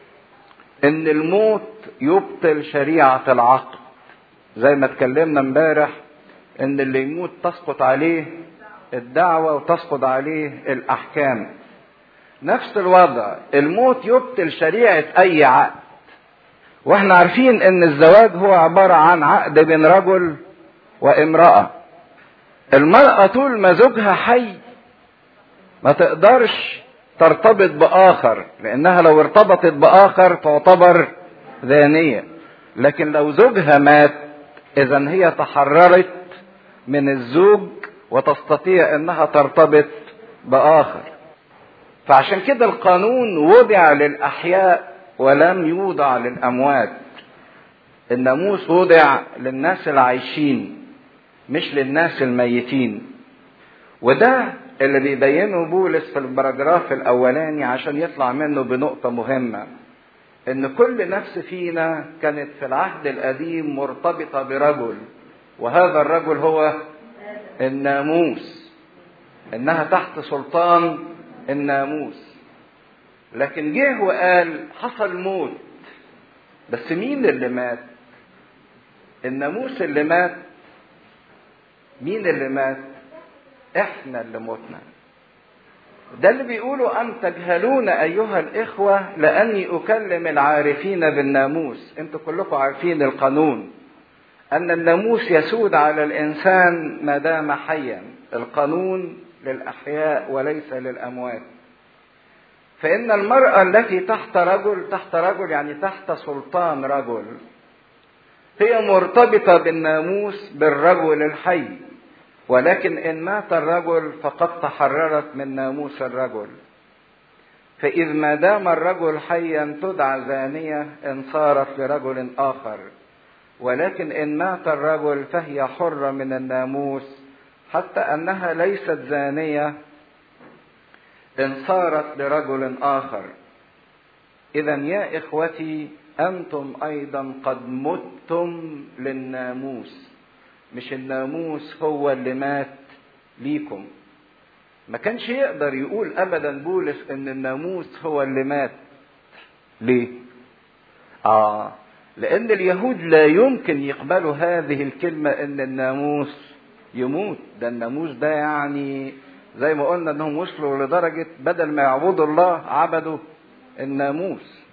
ان الموت يبطل شريعة العقل زي ما اتكلمنا امبارح ان اللي يموت تسقط عليه الدعوة وتسقط عليه الاحكام نفس الوضع الموت يبطل شريعة اي عقد واحنا عارفين ان الزواج هو عبارة عن عقد بين رجل وامرأة المرأة طول ما زوجها حي ما تقدرش ترتبط بآخر لأنها لو ارتبطت بآخر تعتبر زانية لكن لو زوجها مات إذا هي تحررت من الزوج وتستطيع أنها ترتبط بآخر فعشان كده القانون وضع للأحياء ولم يوضع للأموات الناموس وضع للناس العايشين مش للناس الميتين وده اللي بيبينه بولس في البراجراف الاولاني عشان يطلع منه بنقطه مهمه ان كل نفس فينا كانت في العهد القديم مرتبطه برجل وهذا الرجل هو الناموس انها تحت سلطان الناموس لكن جه وقال حصل موت بس مين اللي مات الناموس اللي مات مين اللي مات احنا اللي متنا ده اللي بيقولوا أم تجهلون أيها الإخوة لأني أكلم العارفين بالناموس أنتوا كلكم عارفين القانون أن الناموس يسود على الإنسان ما دام حيا القانون للأحياء وليس للأموات فإن المرأة التي تحت رجل تحت رجل يعني تحت سلطان رجل هي مرتبطة بالناموس بالرجل الحي ولكن إن مات الرجل فقد تحررت من ناموس الرجل فإذ ما دام الرجل حيا تدعى زانية إن صارت لرجل آخر ولكن إن مات الرجل فهي حرة من الناموس حتى أنها ليست زانية إن صارت لرجل آخر إذا يا إخوتي أنتم أيضا قد متم للناموس مش الناموس هو اللي مات ليكم ما كانش يقدر يقول ابدا بولس ان الناموس هو اللي مات ليه اه لان اليهود لا يمكن يقبلوا هذه الكلمه ان الناموس يموت ده الناموس ده يعني زي ما قلنا انهم وصلوا لدرجه بدل ما يعبدوا الله عبدوا الناموس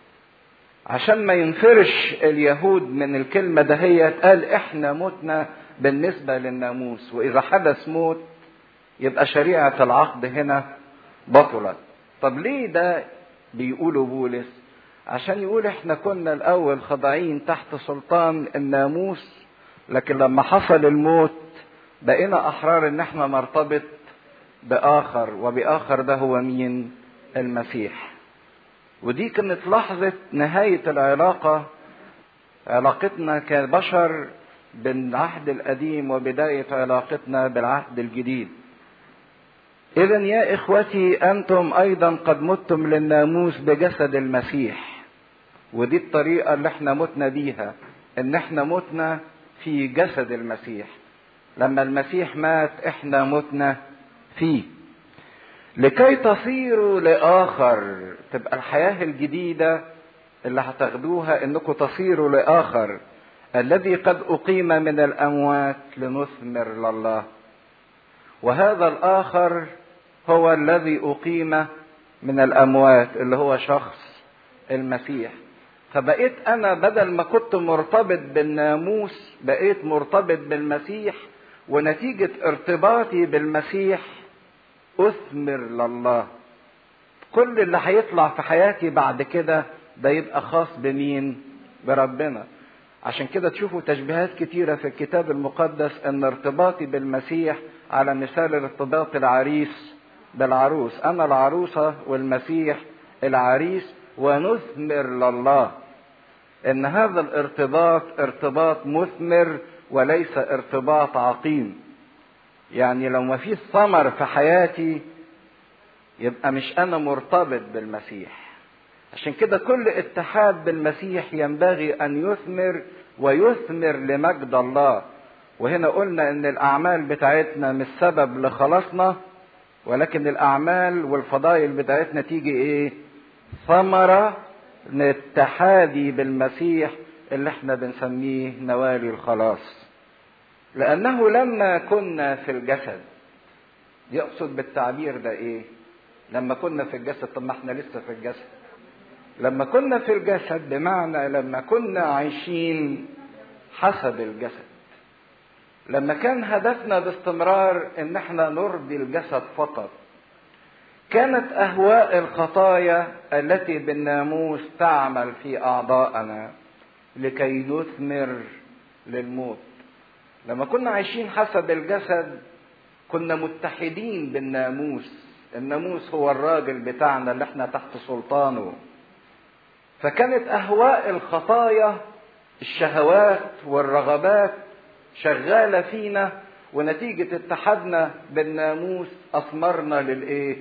عشان ما ينفرش اليهود من الكلمة دهيت قال احنا متنا بالنسبة للناموس واذا حدث موت يبقى شريعة العقد هنا بطلت طب ليه ده بيقولوا بولس عشان يقول احنا كنا الاول خاضعين تحت سلطان الناموس لكن لما حصل الموت بقينا احرار ان احنا نرتبط باخر وباخر ده هو مين المسيح ودي كانت لحظة نهاية العلاقة علاقتنا كبشر بالعهد القديم وبداية علاقتنا بالعهد الجديد إذا يا إخوتي أنتم أيضا قد متم للناموس بجسد المسيح ودي الطريقة اللي احنا متنا بيها إن احنا متنا في جسد المسيح لما المسيح مات احنا متنا فيه لكي تصيروا لآخر تبقى الحياة الجديدة اللي هتاخدوها انكم تصيروا لآخر الذي قد أقيم من الأموات لنثمر لله وهذا الآخر هو الذي أقيم من الأموات اللي هو شخص المسيح فبقيت أنا بدل ما كنت مرتبط بالناموس بقيت مرتبط بالمسيح ونتيجة ارتباطي بالمسيح أثمر لله كل اللي هيطلع في حياتي بعد كده ده يبقى خاص بمين بربنا عشان كده تشوفوا تشبيهات كتيرة في الكتاب المقدس ان ارتباطي بالمسيح على مثال ارتباط العريس بالعروس انا العروسة والمسيح العريس ونثمر لله ان هذا الارتباط ارتباط مثمر وليس ارتباط عقيم يعني لو ما فيش ثمر في حياتي يبقى مش انا مرتبط بالمسيح عشان كده كل اتحاد بالمسيح ينبغي ان يثمر ويثمر لمجد الله وهنا قلنا ان الاعمال بتاعتنا مش سبب لخلاصنا ولكن الاعمال والفضائل بتاعتنا تيجي ايه ثمرة لاتحادي بالمسيح اللي احنا بنسميه نوالي الخلاص لانه لما كنا في الجسد يقصد بالتعبير ده ايه لما كنا في الجسد طب ما احنا لسه في الجسد لما كنا في الجسد بمعنى لما كنا عايشين حسب الجسد لما كان هدفنا باستمرار ان احنا نرضي الجسد فقط كانت اهواء الخطايا التي بالناموس تعمل في اعضائنا لكي نثمر للموت لما كنا عايشين حسب الجسد كنا متحدين بالناموس الناموس هو الراجل بتاعنا اللي احنا تحت سلطانه فكانت اهواء الخطايا الشهوات والرغبات شغاله فينا ونتيجه اتحادنا بالناموس اثمرنا للايه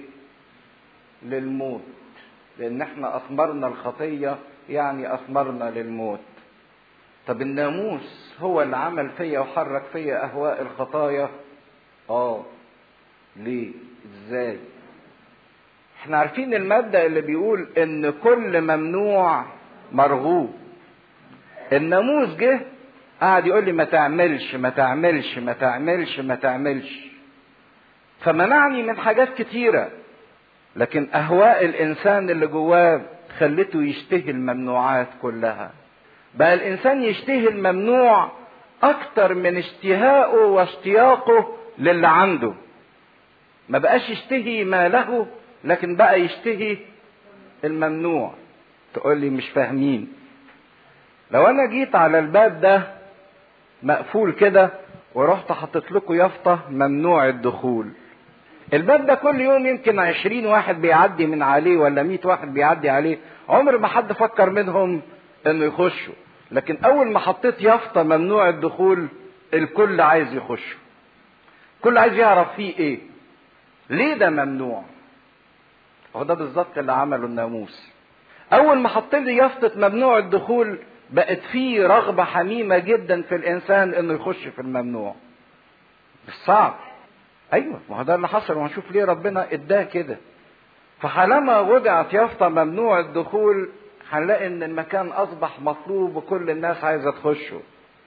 للموت لان احنا اثمرنا الخطيه يعني اثمرنا للموت طب الناموس هو اللي عمل فيا وحرك فيا اهواء الخطايا اه ليه ازاي احنا عارفين المبدا اللي بيقول ان كل ممنوع مرغوب الناموس جه قعد يقول لي ما تعملش ما تعملش ما تعملش ما تعملش فمنعني من حاجات كتيرة لكن أهواء الإنسان اللي جواه خلته يشتهي الممنوعات كلها بقى الإنسان يشتهي الممنوع أكتر من اشتهائه واشتياقه للي عنده ما بقاش يشتهي ما له لكن بقى يشتهي الممنوع تقول لي مش فاهمين لو انا جيت على الباب ده مقفول كده ورحت حطيت لكم يافطة ممنوع الدخول الباب ده كل يوم يمكن عشرين واحد بيعدي من عليه ولا مئة واحد بيعدي عليه عمر ما حد فكر منهم انه يخشوا لكن اول ما حطيت يافطة ممنوع الدخول الكل عايز يخش كل عايز يعرف فيه ايه ليه ده ممنوع هو ده بالظبط اللي عمله الناموس اول ما حط لي يافطة ممنوع الدخول بقت فيه رغبة حميمة جدا في الانسان انه يخش في الممنوع مش صعب ايوه ما هو ده اللي حصل وهنشوف ليه ربنا اداه كده فحالما وضعت يافطة ممنوع الدخول هنلاقي ان المكان اصبح مطلوب وكل الناس عايزة تخشه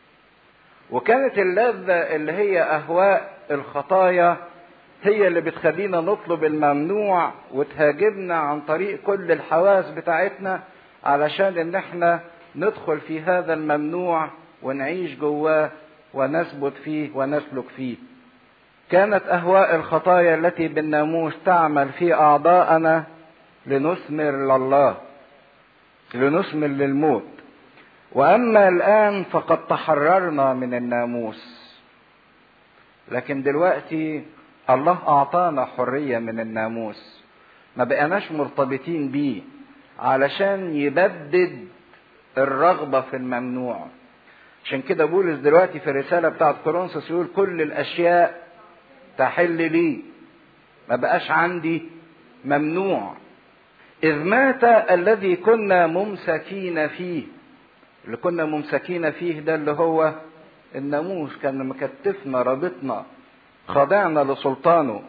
وكانت اللذة اللي هي اهواء الخطايا هي اللي بتخلينا نطلب الممنوع وتهاجمنا عن طريق كل الحواس بتاعتنا علشان ان احنا ندخل في هذا الممنوع ونعيش جواه ونثبت فيه ونسلك فيه كانت اهواء الخطايا التي بالناموس تعمل في اعضائنا لنثمر لله لنثمر للموت واما الان فقد تحررنا من الناموس لكن دلوقتي الله اعطانا حريه من الناموس ما بقيناش مرتبطين بيه علشان يبدد الرغبه في الممنوع عشان كده بولس دلوقتي في الرساله بتاعت كورنثوس يقول كل الاشياء تحل لي ما بقاش عندي ممنوع اذ مات الذي كنا ممسكين فيه اللي كنا ممسكين فيه ده اللي هو الناموس كان مكتفنا رابطنا خضعنا لسلطانه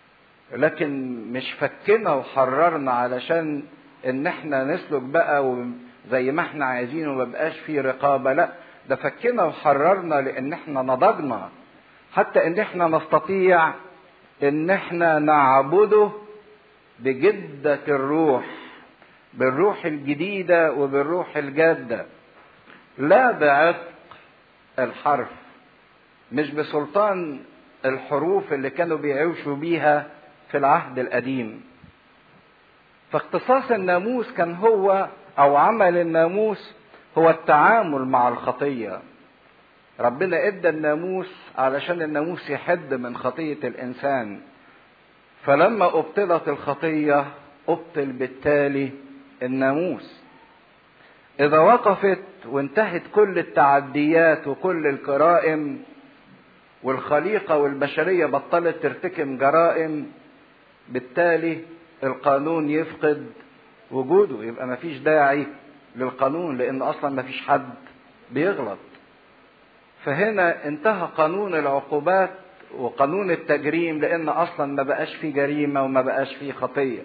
لكن مش فكنا وحررنا علشان ان احنا نسلك بقى زي ما احنا عايزين وما بقاش في رقابه لا ده فكنا وحررنا لان احنا نضجنا حتى ان احنا نستطيع ان احنا نعبده بجدة الروح بالروح الجديدة وبالروح الجادة لا بعتق الحرف مش بسلطان الحروف اللي كانوا بيعيشوا بيها في العهد القديم فاختصاص الناموس كان هو او عمل الناموس هو التعامل مع الخطيه ربنا ادى الناموس علشان الناموس يحد من خطيه الانسان فلما ابطلت الخطيه ابطل بالتالي الناموس اذا وقفت وانتهت كل التعديات وكل الجرائم والخليقة والبشرية بطلت ترتكب جرائم بالتالي القانون يفقد وجوده يبقى مفيش داعي للقانون لأن أصلا مفيش حد بيغلط فهنا انتهى قانون العقوبات وقانون التجريم لأن أصلا ما بقاش فيه جريمة وما بقاش فيه خطية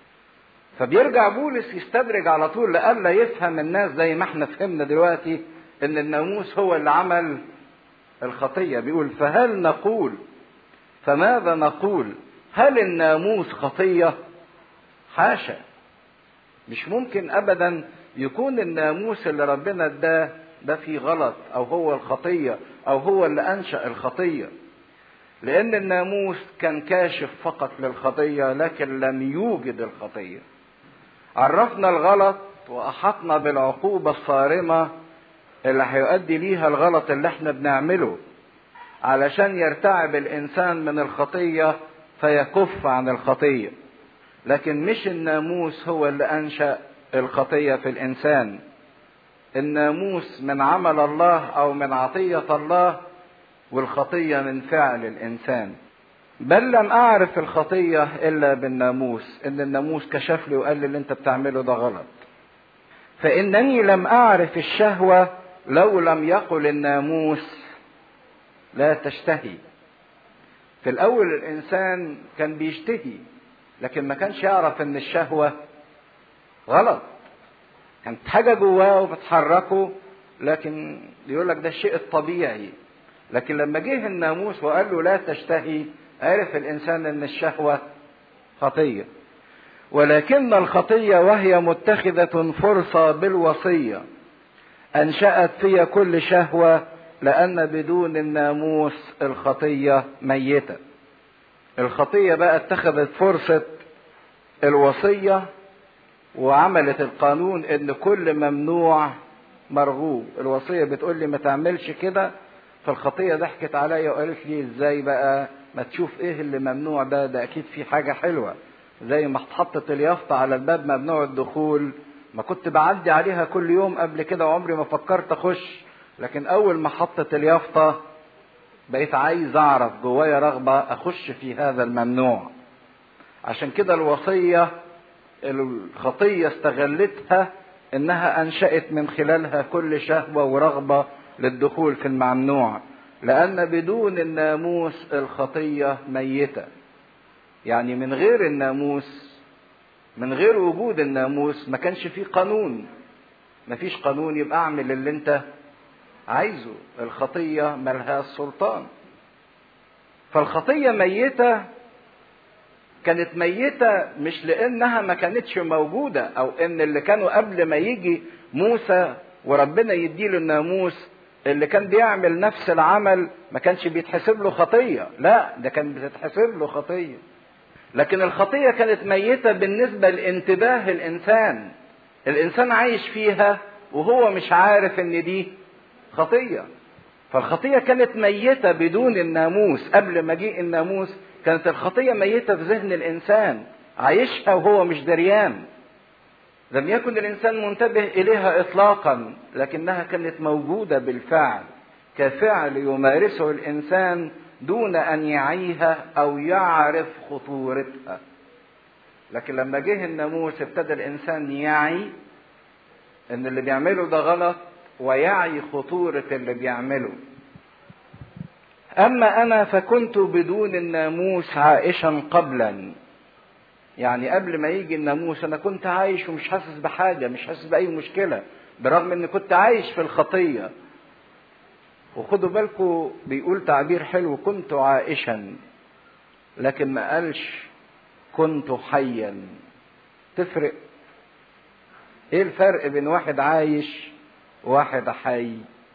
فبيرجع بولس يستدرج على طول لألا يفهم الناس زي ما احنا فهمنا دلوقتي ان الناموس هو اللي عمل الخطية بيقول فهل نقول فماذا نقول هل الناموس خطية حاشا مش ممكن ابدا يكون الناموس اللي ربنا اداه ده فيه غلط او هو الخطية او هو اللي انشأ الخطية لان الناموس كان كاشف فقط للخطية لكن لم يوجد الخطية عرفنا الغلط واحطنا بالعقوبة الصارمة اللي هيؤدي ليها الغلط اللي احنا بنعمله علشان يرتعب الانسان من الخطيه فيكف عن الخطيه لكن مش الناموس هو اللي انشا الخطيه في الانسان الناموس من عمل الله او من عطيه الله والخطيه من فعل الانسان بل لم اعرف الخطيه الا بالناموس ان الناموس كشف لي وقال لي اللي انت بتعمله ده غلط فانني لم اعرف الشهوه لو لم يقل الناموس لا تشتهي في الاول الانسان كان بيشتهي لكن ما كانش يعرف ان الشهوه غلط كانت حاجه جواه وبتحركه لكن يقول لك ده الشيء الطبيعي لكن لما جه الناموس وقال له لا تشتهي عرف الانسان ان الشهوه خطيه ولكن الخطيه وهي متخذه فرصه بالوصيه انشات في كل شهوه لان بدون الناموس الخطيه ميته الخطيه بقى اتخذت فرصه الوصيه وعملت القانون ان كل ممنوع مرغوب الوصيه بتقول لي ما تعملش كده فالخطيه ضحكت عليا وقالت لي ازاي بقى ما تشوف ايه اللي ممنوع ده ده اكيد في حاجه حلوه زي ما اتحطت اليافطه على الباب ممنوع الدخول ما كنت بعدي عليها كل يوم قبل كده وعمري ما فكرت اخش لكن اول ما حطت اليافطه بقيت عايز اعرف جوايا رغبه اخش في هذا الممنوع عشان كده الوصيه الخطيه استغلتها انها انشات من خلالها كل شهوه ورغبه للدخول في الممنوع لان بدون الناموس الخطيه ميته يعني من غير الناموس من غير وجود الناموس ما كانش فيه قانون ما فيش قانون يبقى اعمل اللي انت عايزه الخطيه ملهاش سلطان فالخطيه ميته كانت ميتة مش لأنها ما كانتش موجودة أو إن اللي كانوا قبل ما يجي موسى وربنا يديله الناموس اللي كان بيعمل نفس العمل ما كانش بيتحسب له خطية لا ده كان بتتحسب له خطية لكن الخطية كانت ميتة بالنسبة لانتباه الإنسان الإنسان عايش فيها وهو مش عارف إن دي خطية فالخطية كانت ميتة بدون الناموس قبل مجيء الناموس كانت الخطية ميتة في ذهن الإنسان عايشها وهو مش دريان لم يكن الإنسان منتبه إليها إطلاقا لكنها كانت موجودة بالفعل كفعل يمارسه الإنسان دون أن يعيها أو يعرف خطورتها لكن لما جه الناموس ابتدى الإنسان يعي إن اللي بيعمله ده غلط ويعي خطورة اللي بيعمله أما أنا فكنت بدون الناموس عائشا قبلا يعني قبل ما يجي الناموس أنا كنت عايش ومش حاسس بحاجة مش حاسس بأي مشكلة برغم إني كنت عايش في الخطية وخدوا بالكم بيقول تعبير حلو كنت عائشا لكن ما قالش كنت حيا تفرق ايه الفرق بين واحد عايش وواحد حي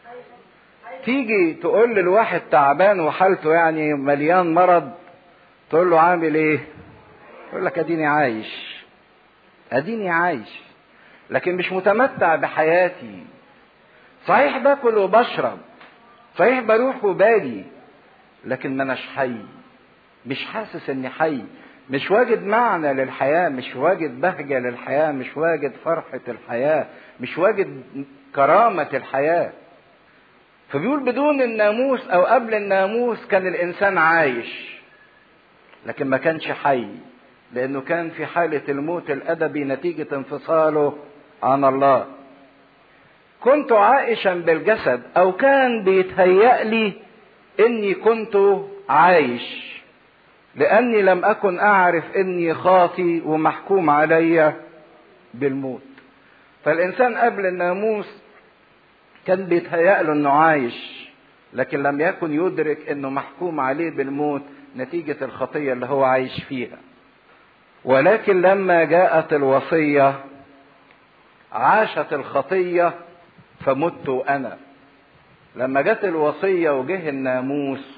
تيجي تقول للواحد تعبان وحالته يعني مليان مرض تقول له عامل ايه يقول لك اديني عايش اديني عايش لكن مش متمتع بحياتي صحيح باكل وبشرب صحيح بروح وباجي لكن ما اناش حي مش حاسس اني حي مش واجد معنى للحياة مش واجد بهجة للحياة مش واجد فرحة الحياة مش واجد كرامة الحياة فبيقول بدون الناموس او قبل الناموس كان الانسان عايش لكن ما كانش حي لانه كان في حالة الموت الادبي نتيجة انفصاله عن الله كنت عائشا بالجسد او كان بيتهيأ لي اني كنت عايش لاني لم اكن اعرف اني خاطي ومحكوم علي بالموت فالانسان قبل الناموس كان بيتهيأ له انه عايش لكن لم يكن يدرك انه محكوم عليه بالموت نتيجة الخطية اللي هو عايش فيها ولكن لما جاءت الوصية عاشت الخطية فمت انا لما جت الوصية وجه الناموس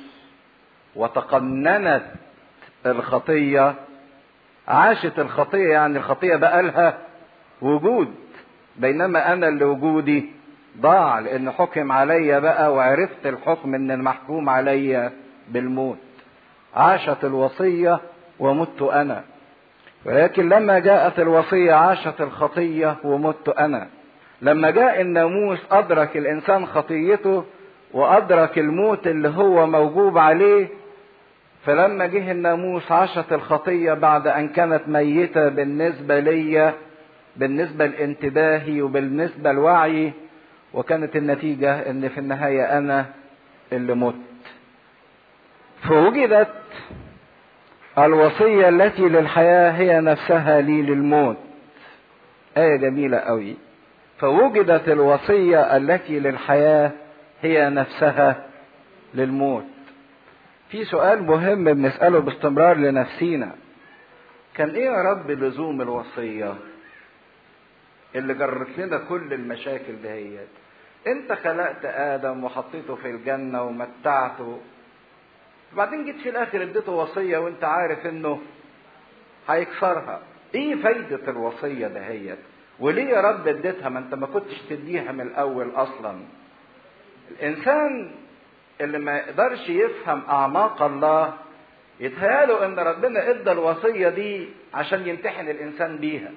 وتقننت الخطية عاشت الخطية يعني الخطية بقى لها وجود بينما انا اللي وجودي ضاع لان حكم عليا بقى وعرفت الحكم ان المحكوم عليا بالموت عاشت الوصية ومت انا ولكن لما جاءت الوصية عاشت الخطية ومت انا لما جاء الناموس ادرك الانسان خطيته وادرك الموت اللي هو موجوب عليه فلما جه الناموس عاشت الخطية بعد ان كانت ميتة بالنسبة ليا بالنسبة لانتباهي وبالنسبة لوعي وكانت النتيجة ان في النهاية انا اللي مت فوجدت الوصية التي للحياة هي نفسها لي للموت آية جميلة قوي فوجدت الوصية التي للحياة هي نفسها للموت في سؤال مهم بنسأله باستمرار لنفسينا كان ايه يا رب لزوم الوصية اللي جرت لنا كل المشاكل دهيت انت خلقت ادم وحطيته في الجنة ومتعته وبعدين جيت في الاخر اديته وصية وانت عارف انه هيكسرها ايه فايدة الوصية دهيت وليه يا رب اديتها ما انت ما كنتش تديها من الاول اصلا الانسان اللي ما يقدرش يفهم اعماق الله يتهياله ان ربنا ادى الوصية دي عشان يمتحن الانسان بيها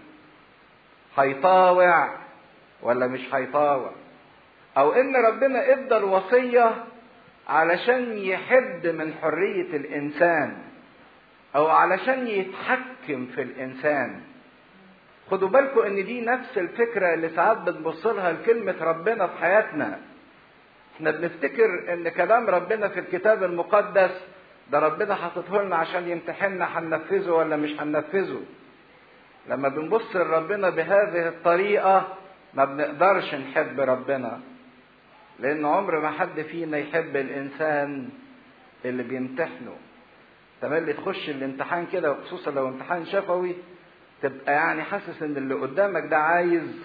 هيطاوع ولا مش هيطاوع او ان ربنا ادى الوصية علشان يحد من حرية الانسان او علشان يتحكم في الانسان خدوا بالكم ان دي نفس الفكرة اللي ساعات بنبص لها لكلمة ربنا في حياتنا احنا بنفتكر ان كلام ربنا في الكتاب المقدس ده ربنا حاططه لنا عشان يمتحننا هننفذه ولا مش هننفذه لما بنبص لربنا بهذه الطريقة ما بنقدرش نحب ربنا لان عمر ما حد فينا يحب الانسان اللي بيمتحنه تملي تخش الامتحان كده وخصوصا لو امتحان شفوي تبقى يعني حاسس ان اللي قدامك ده عايز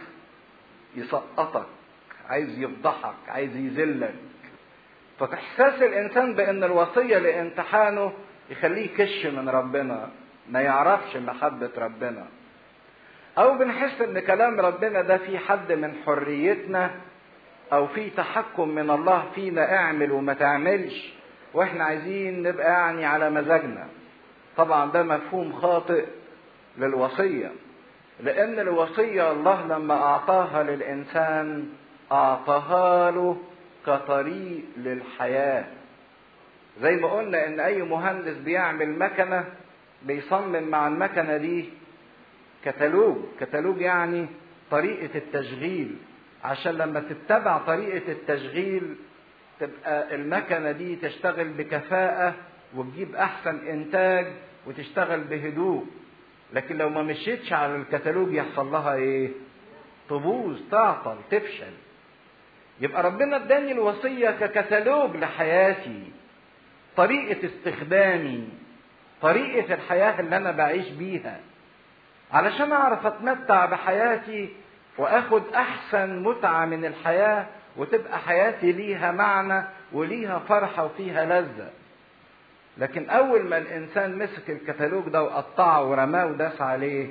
يسقطك عايز يفضحك عايز يذلك فاحساس الانسان بان الوصيه لامتحانه يخليه يكش من ربنا ما يعرفش محبه ربنا او بنحس ان كلام ربنا ده في حد من حريتنا او في تحكم من الله فينا اعمل وما تعملش واحنا عايزين نبقى يعني على مزاجنا طبعا ده مفهوم خاطئ للوصيه لان الوصيه الله لما اعطاها للانسان اعطاها له كطريق للحياه زي ما قلنا ان اي مهندس بيعمل مكنه بيصمم مع المكنه دي كتالوج كتالوج يعني طريقه التشغيل عشان لما تتبع طريقه التشغيل تبقى المكنه دي تشتغل بكفاءه وتجيب احسن انتاج وتشتغل بهدوء لكن لو ما مشيتش على الكتالوج يحصل لها ايه تبوظ تعطل تفشل يبقى ربنا اداني الوصيه ككتالوج لحياتي طريقه استخدامي طريقه الحياه اللي انا بعيش بيها علشان اعرف اتمتع بحياتي واخد احسن متعه من الحياه وتبقى حياتي ليها معنى وليها فرحه وفيها لذه لكن اول ما الانسان مسك الكتالوج ده وقطعه ورماه وداس عليه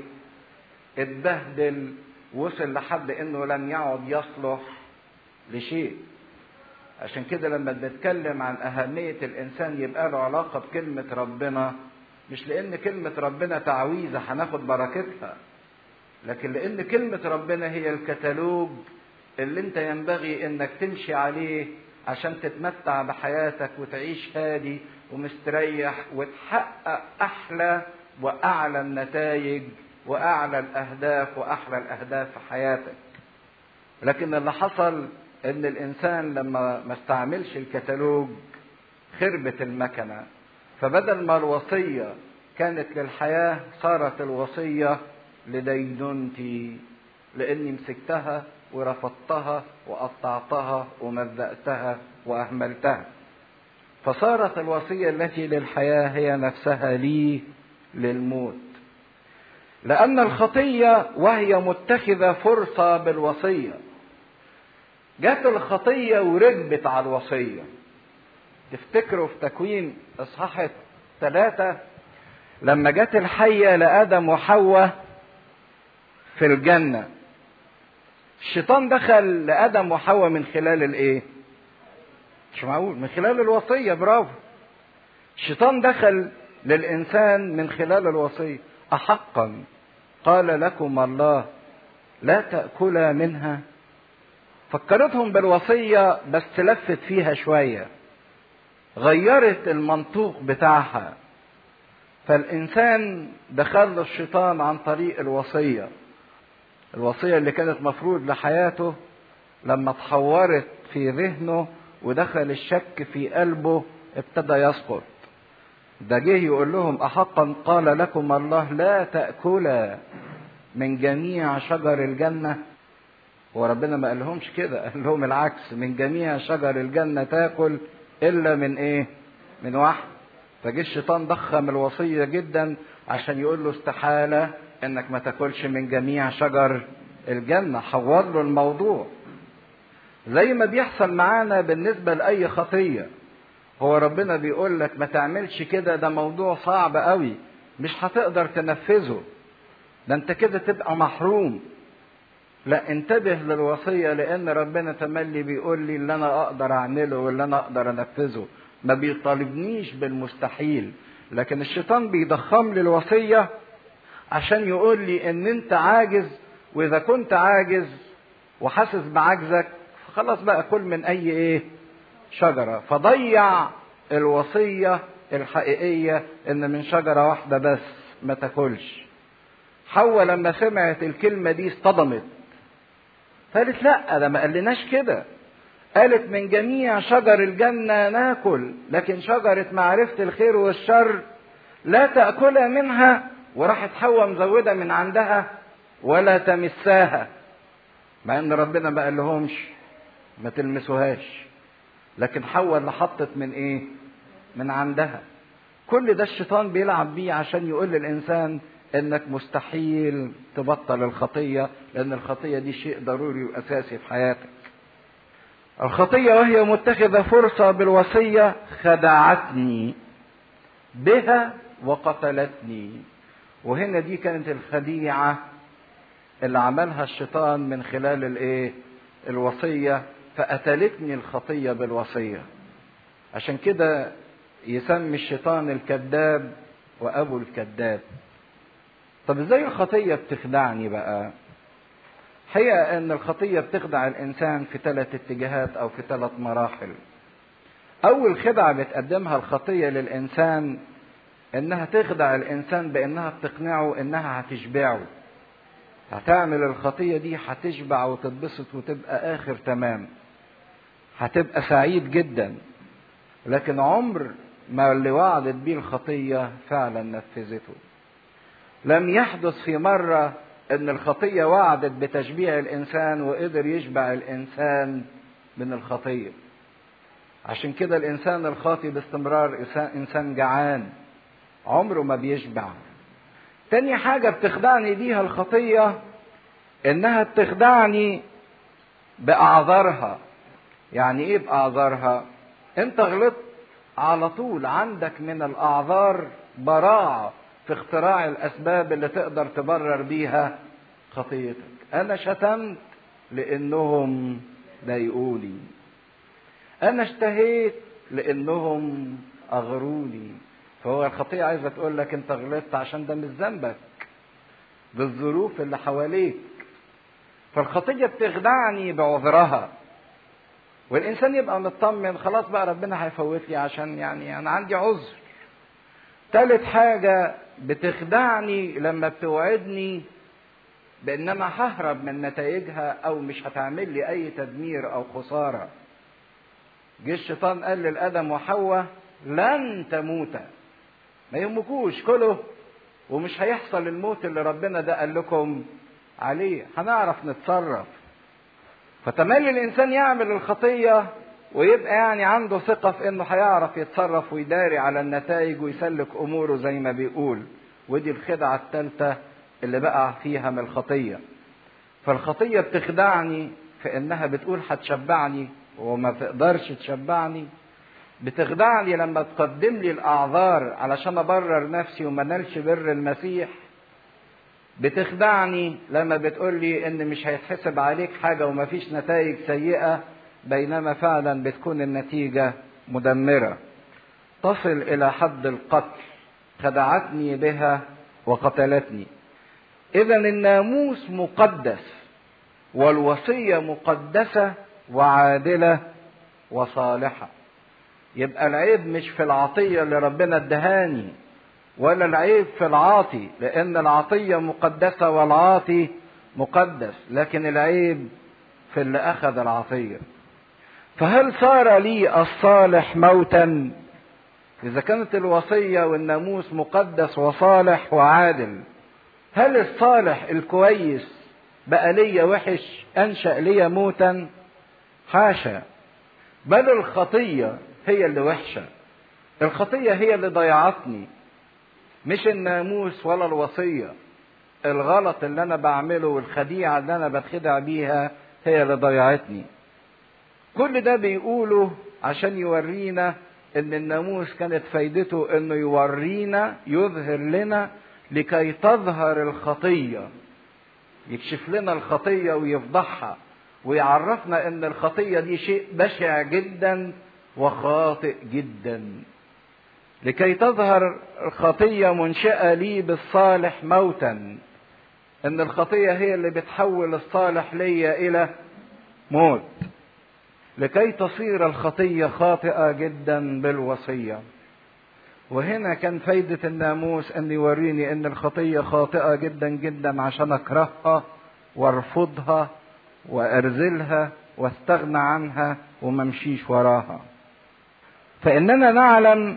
اتبهدل وصل لحد انه لم يعد يصلح لشيء عشان كده لما بنتكلم عن أهمية الإنسان يبقى له علاقة بكلمة ربنا مش لأن كلمة ربنا تعويذة هناخد بركتها لكن لأن كلمة ربنا هي الكتالوج اللي أنت ينبغي إنك تمشي عليه عشان تتمتع بحياتك وتعيش هادي ومستريح وتحقق أحلى وأعلى النتائج وأعلى الأهداف وأحلى الأهداف في حياتك لكن اللي حصل ان الانسان لما ما استعملش الكتالوج خربت المكنه فبدل ما الوصيه كانت للحياه صارت الوصيه لدينونتي لاني مسكتها ورفضتها وقطعتها ومزقتها واهملتها فصارت الوصيه التي للحياه هي نفسها لي للموت لان الخطيه وهي متخذه فرصه بالوصيه جت الخطية وركبت على الوصية تفتكروا في تكوين إصحاح ثلاثة لما جت الحية لآدم وحواء في الجنة الشيطان دخل لآدم وحواء من خلال الإيه؟ مش معقول من خلال الوصية برافو الشيطان دخل للإنسان من خلال الوصية أحقا قال لكم الله لا تأكلا منها فكرتهم بالوصية بس لفت فيها شوية غيرت المنطوق بتاعها فالإنسان دخل له الشيطان عن طريق الوصية الوصية اللي كانت مفروض لحياته لما تحورت في ذهنه ودخل الشك في قلبه ابتدى يسقط ده جه يقول لهم أحقا قال لكم الله لا تأكلا من جميع شجر الجنة هو ربنا ما قالهمش كده قال لهم العكس من جميع شجر الجنة تاكل إلا من إيه من واحد فجه الشيطان ضخم الوصية جدا عشان يقول له استحالة انك ما تاكلش من جميع شجر الجنة حور له الموضوع زي ما بيحصل معانا بالنسبة لأي خطية هو ربنا بيقول لك ما تعملش كده ده موضوع صعب قوي مش هتقدر تنفذه ده انت كده تبقى محروم لا انتبه للوصية لأن ربنا تملي بيقول لي اللي أنا أقدر أعمله واللي أنا أقدر أنفذه ما بيطالبنيش بالمستحيل لكن الشيطان بيضخم لي الوصية عشان يقول لي ان انت عاجز واذا كنت عاجز وحاسس بعجزك خلاص بقى كل من اي ايه شجرة فضيع الوصية الحقيقية ان من شجرة واحدة بس ما تاكلش حواء لما سمعت الكلمة دي اصطدمت قالت لا ده ما قالناش كده قالت من جميع شجر الجنة ناكل لكن شجرة معرفة الخير والشر لا تأكل منها وراحت حواء مزودة من عندها ولا تمساها مع ان ربنا ما قال لهمش ما تلمسوهاش لكن حواء اللي حطت من ايه من عندها كل ده الشيطان بيلعب بيه عشان يقول للانسان انك مستحيل تبطل الخطيه لان الخطيه دي شيء ضروري واساسي في حياتك الخطيه وهي متخذه فرصه بالوصيه خدعتني بها وقتلتني وهنا دي كانت الخديعه اللي عملها الشيطان من خلال الايه الوصيه فقتلتني الخطيه بالوصيه عشان كده يسمي الشيطان الكذاب وابو الكذاب طب ازاي الخطيه بتخدعني بقى حقيقه ان الخطيه بتخدع الانسان في ثلاث اتجاهات او في ثلاث مراحل اول خدعه بتقدمها الخطيه للانسان انها تخدع الانسان بانها بتقنعه انها هتشبعه هتعمل الخطيه دي هتشبع وتتبسط وتبقى اخر تمام هتبقى سعيد جدا لكن عمر ما اللي وعدت بيه الخطيه فعلا نفذته لم يحدث في مره ان الخطيه وعدت بتشبيع الانسان وقدر يشبع الانسان من الخطيه عشان كده الانسان الخاطي باستمرار انسان جعان عمره ما بيشبع تاني حاجه بتخدعني بيها الخطيه انها بتخدعني باعذارها يعني ايه باعذارها انت غلطت على طول عندك من الاعذار براعه في اختراع الاسباب اللي تقدر تبرر بيها خطيتك انا شتمت لانهم ضايقوني انا اشتهيت لانهم اغروني فهو الخطيه عايزه تقول لك انت غلطت عشان ده مش ذنبك بالظروف اللي حواليك فالخطيه بتخدعني بعذرها والانسان يبقى مطمن خلاص بقى ربنا هيفوت لي عشان يعني انا عندي عذر تالت حاجه بتخدعني لما بتوعدني بانما ههرب من نتائجها او مش هتعمل لي اي تدمير او خساره جه الشيطان قال للادم وحواء لن تموتا ما يهمكوش كله ومش هيحصل الموت اللي ربنا ده قال لكم عليه هنعرف نتصرف فتملي الانسان يعمل الخطيه ويبقى يعني عنده ثقه في انه هيعرف يتصرف ويداري على النتائج ويسلك اموره زي ما بيقول ودي الخدعه الثالثه اللي بقع فيها من الخطيه فالخطيه بتخدعني في انها بتقول هتشبعني وما تقدرش تشبعني بتخدعني لما تقدم لي الاعذار علشان ابرر نفسي وما نالش بر المسيح بتخدعني لما بتقول لي ان مش هيتحسب عليك حاجه ومفيش نتائج سيئه بينما فعلا بتكون النتيجه مدمره تصل الى حد القتل خدعتني بها وقتلتني اذا الناموس مقدس والوصيه مقدسه وعادله وصالحه يبقى العيب مش في العطيه اللي ربنا ادهاني ولا العيب في العاطي لان العطيه مقدسه والعاطي مقدس لكن العيب في اللي اخذ العطيه فهل صار لي الصالح موتا اذا كانت الوصيه والناموس مقدس وصالح وعادل هل الصالح الكويس بقى ليا وحش انشا ليا موتا حاشا بل الخطيه هي اللي وحشه الخطيه هي اللي ضيعتني مش الناموس ولا الوصيه الغلط اللي انا بعمله والخديعه اللي انا بتخدع بيها هي اللي ضيعتني كل ده بيقوله عشان يورينا ان الناموس كانت فايدته انه يورينا يظهر لنا لكي تظهر الخطيه يكشف لنا الخطيه ويفضحها ويعرفنا ان الخطيه دي شيء بشع جدا وخاطئ جدا لكي تظهر الخطيه منشاه لي بالصالح موتا ان الخطيه هي اللي بتحول الصالح ليا الى موت لكي تصير الخطيه خاطئه جدا بالوصيه وهنا كان فايدة الناموس أن يوريني أن الخطية خاطئة جدا جدا عشان أكرهها وأرفضها وأرزلها واستغنى عنها وممشيش وراها فإننا نعلم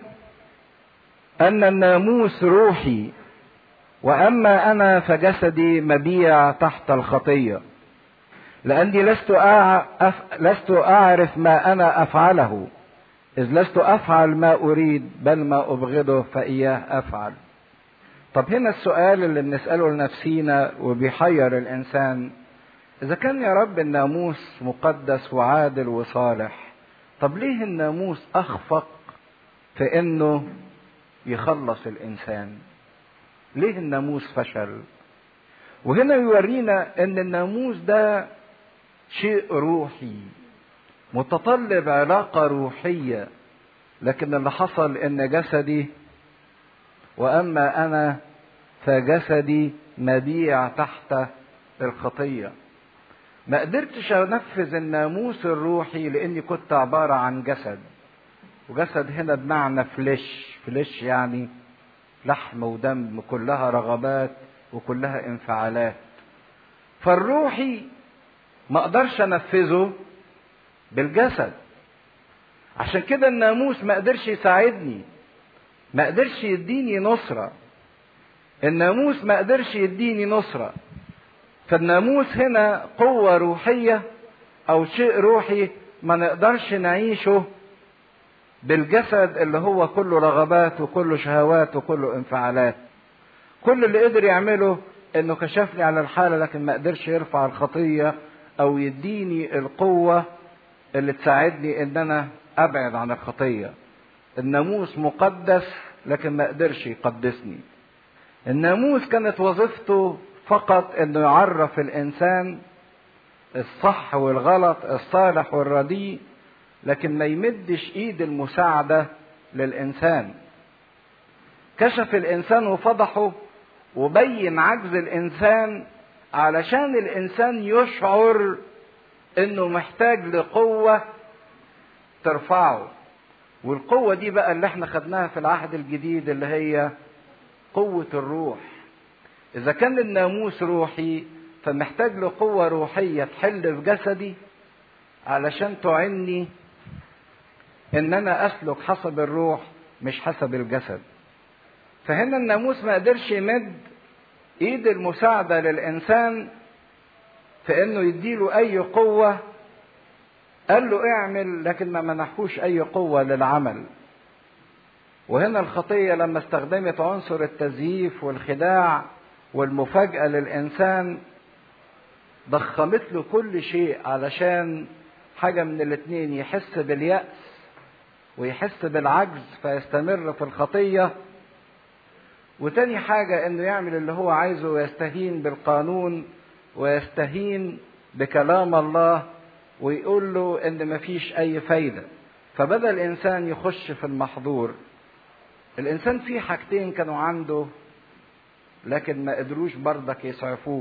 أن الناموس روحي وأما أنا فجسدي مبيع تحت الخطية لأني لست أعرف, لست أعرف ما أنا أفعله إذ لست أفعل ما أريد بل ما أبغضه فإياه أفعل طب هنا السؤال اللي بنسأله لنفسينا وبيحير الإنسان إذا كان يا رب الناموس مقدس وعادل وصالح طب ليه الناموس أخفق في إنه يخلص الإنسان ليه الناموس فشل وهنا يورينا ان الناموس ده شيء روحي متطلب علاقة روحية لكن اللي حصل ان جسدي واما انا فجسدي مبيع تحت الخطية ما قدرتش انفذ الناموس الروحي لاني كنت عبارة عن جسد وجسد هنا بمعنى فليش فليش يعني لحم ودم كلها رغبات وكلها انفعالات فالروحي ما اقدرش انفذه بالجسد عشان كده الناموس ما قدرش يساعدني ما قدرش يديني نصرة الناموس ما قدرش يديني نصرة فالناموس هنا قوة روحية أو شيء روحي ما نقدرش نعيشه بالجسد اللي هو كله رغبات وكله شهوات وكله انفعالات كل اللي قدر يعمله انه كشفني على الحالة لكن ما قدرش يرفع الخطية او يديني القوة اللي تساعدني ان انا ابعد عن الخطية الناموس مقدس لكن ما قدرش يقدسني الناموس كانت وظيفته فقط انه يعرف الانسان الصح والغلط الصالح والرديء لكن ما يمدش ايد المساعدة للانسان كشف الانسان وفضحه وبين عجز الانسان علشان الانسان يشعر انه محتاج لقوة ترفعه والقوة دي بقى اللي احنا خدناها في العهد الجديد اللي هي قوة الروح اذا كان الناموس روحي فمحتاج له قوة روحية تحل في جسدي علشان تعني ان انا اسلك حسب الروح مش حسب الجسد فهنا الناموس ما قدرش يمد ايد المساعدة للانسان في انه يديله اي قوة قال له اعمل لكن ما منحوش اي قوة للعمل وهنا الخطية لما استخدمت عنصر التزييف والخداع والمفاجأة للإنسان ضخمت له كل شيء علشان حاجة من الاتنين يحس باليأس ويحس بالعجز فيستمر في الخطية وتاني حاجة انه يعمل اللي هو عايزه ويستهين بالقانون ويستهين بكلام الله ويقول له ان مفيش اي فايدة فبدأ الانسان يخش في المحظور الانسان فيه حاجتين كانوا عنده لكن ما قدروش برضك يسعفوه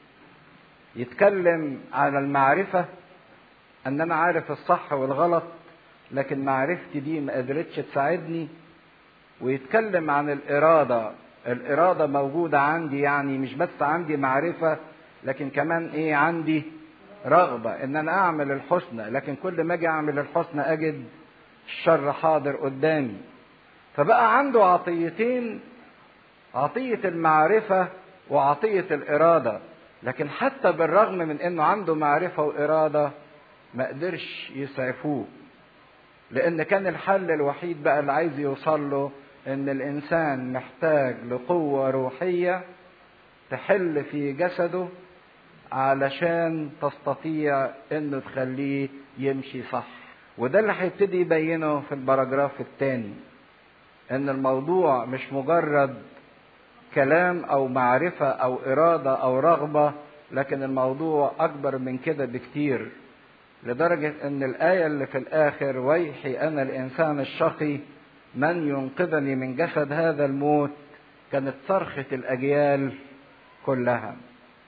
يتكلم على المعرفة ان انا عارف الصح والغلط لكن معرفتي دي ما قدرتش تساعدني ويتكلم عن الإرادة الإرادة موجودة عندي يعني مش بس عندي معرفة لكن كمان إيه عندي رغبة إن أنا أعمل الحسنى لكن كل ما أجي أعمل الحسنى أجد الشر حاضر قدامي فبقى عنده عطيتين عطية المعرفة وعطية الإرادة لكن حتى بالرغم من انه عنده معرفة وارادة ما قدرش يسعفوه لان كان الحل الوحيد بقى اللي عايز يوصل له ان الانسان محتاج لقوة روحية تحل في جسده علشان تستطيع انه تخليه يمشي صح وده اللي هيبتدي يبينه في البراجراف الثاني ان الموضوع مش مجرد كلام او معرفة او ارادة او رغبة لكن الموضوع اكبر من كده بكتير لدرجة ان الاية اللي في الاخر ويحي انا الانسان الشقي من ينقذني من جسد هذا الموت كانت صرخة الاجيال كلها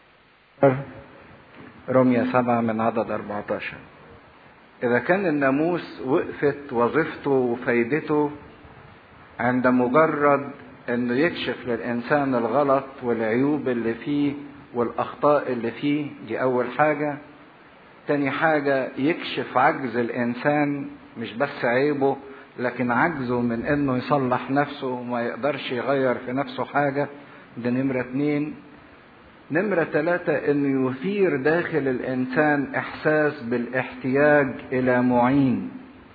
رمية سبعة من عدد 14 إذا كان الناموس وقفت وظيفته وفايدته عند مجرد إنه يكشف للإنسان الغلط والعيوب اللي فيه والأخطاء اللي فيه دي أول حاجة تاني حاجة يكشف عجز الإنسان مش بس عيبه لكن عجزه من إنه يصلح نفسه وما يقدرش يغير في نفسه حاجة ده نمرة اتنين نمرة ثلاثة انه يثير داخل الانسان احساس بالاحتياج الى معين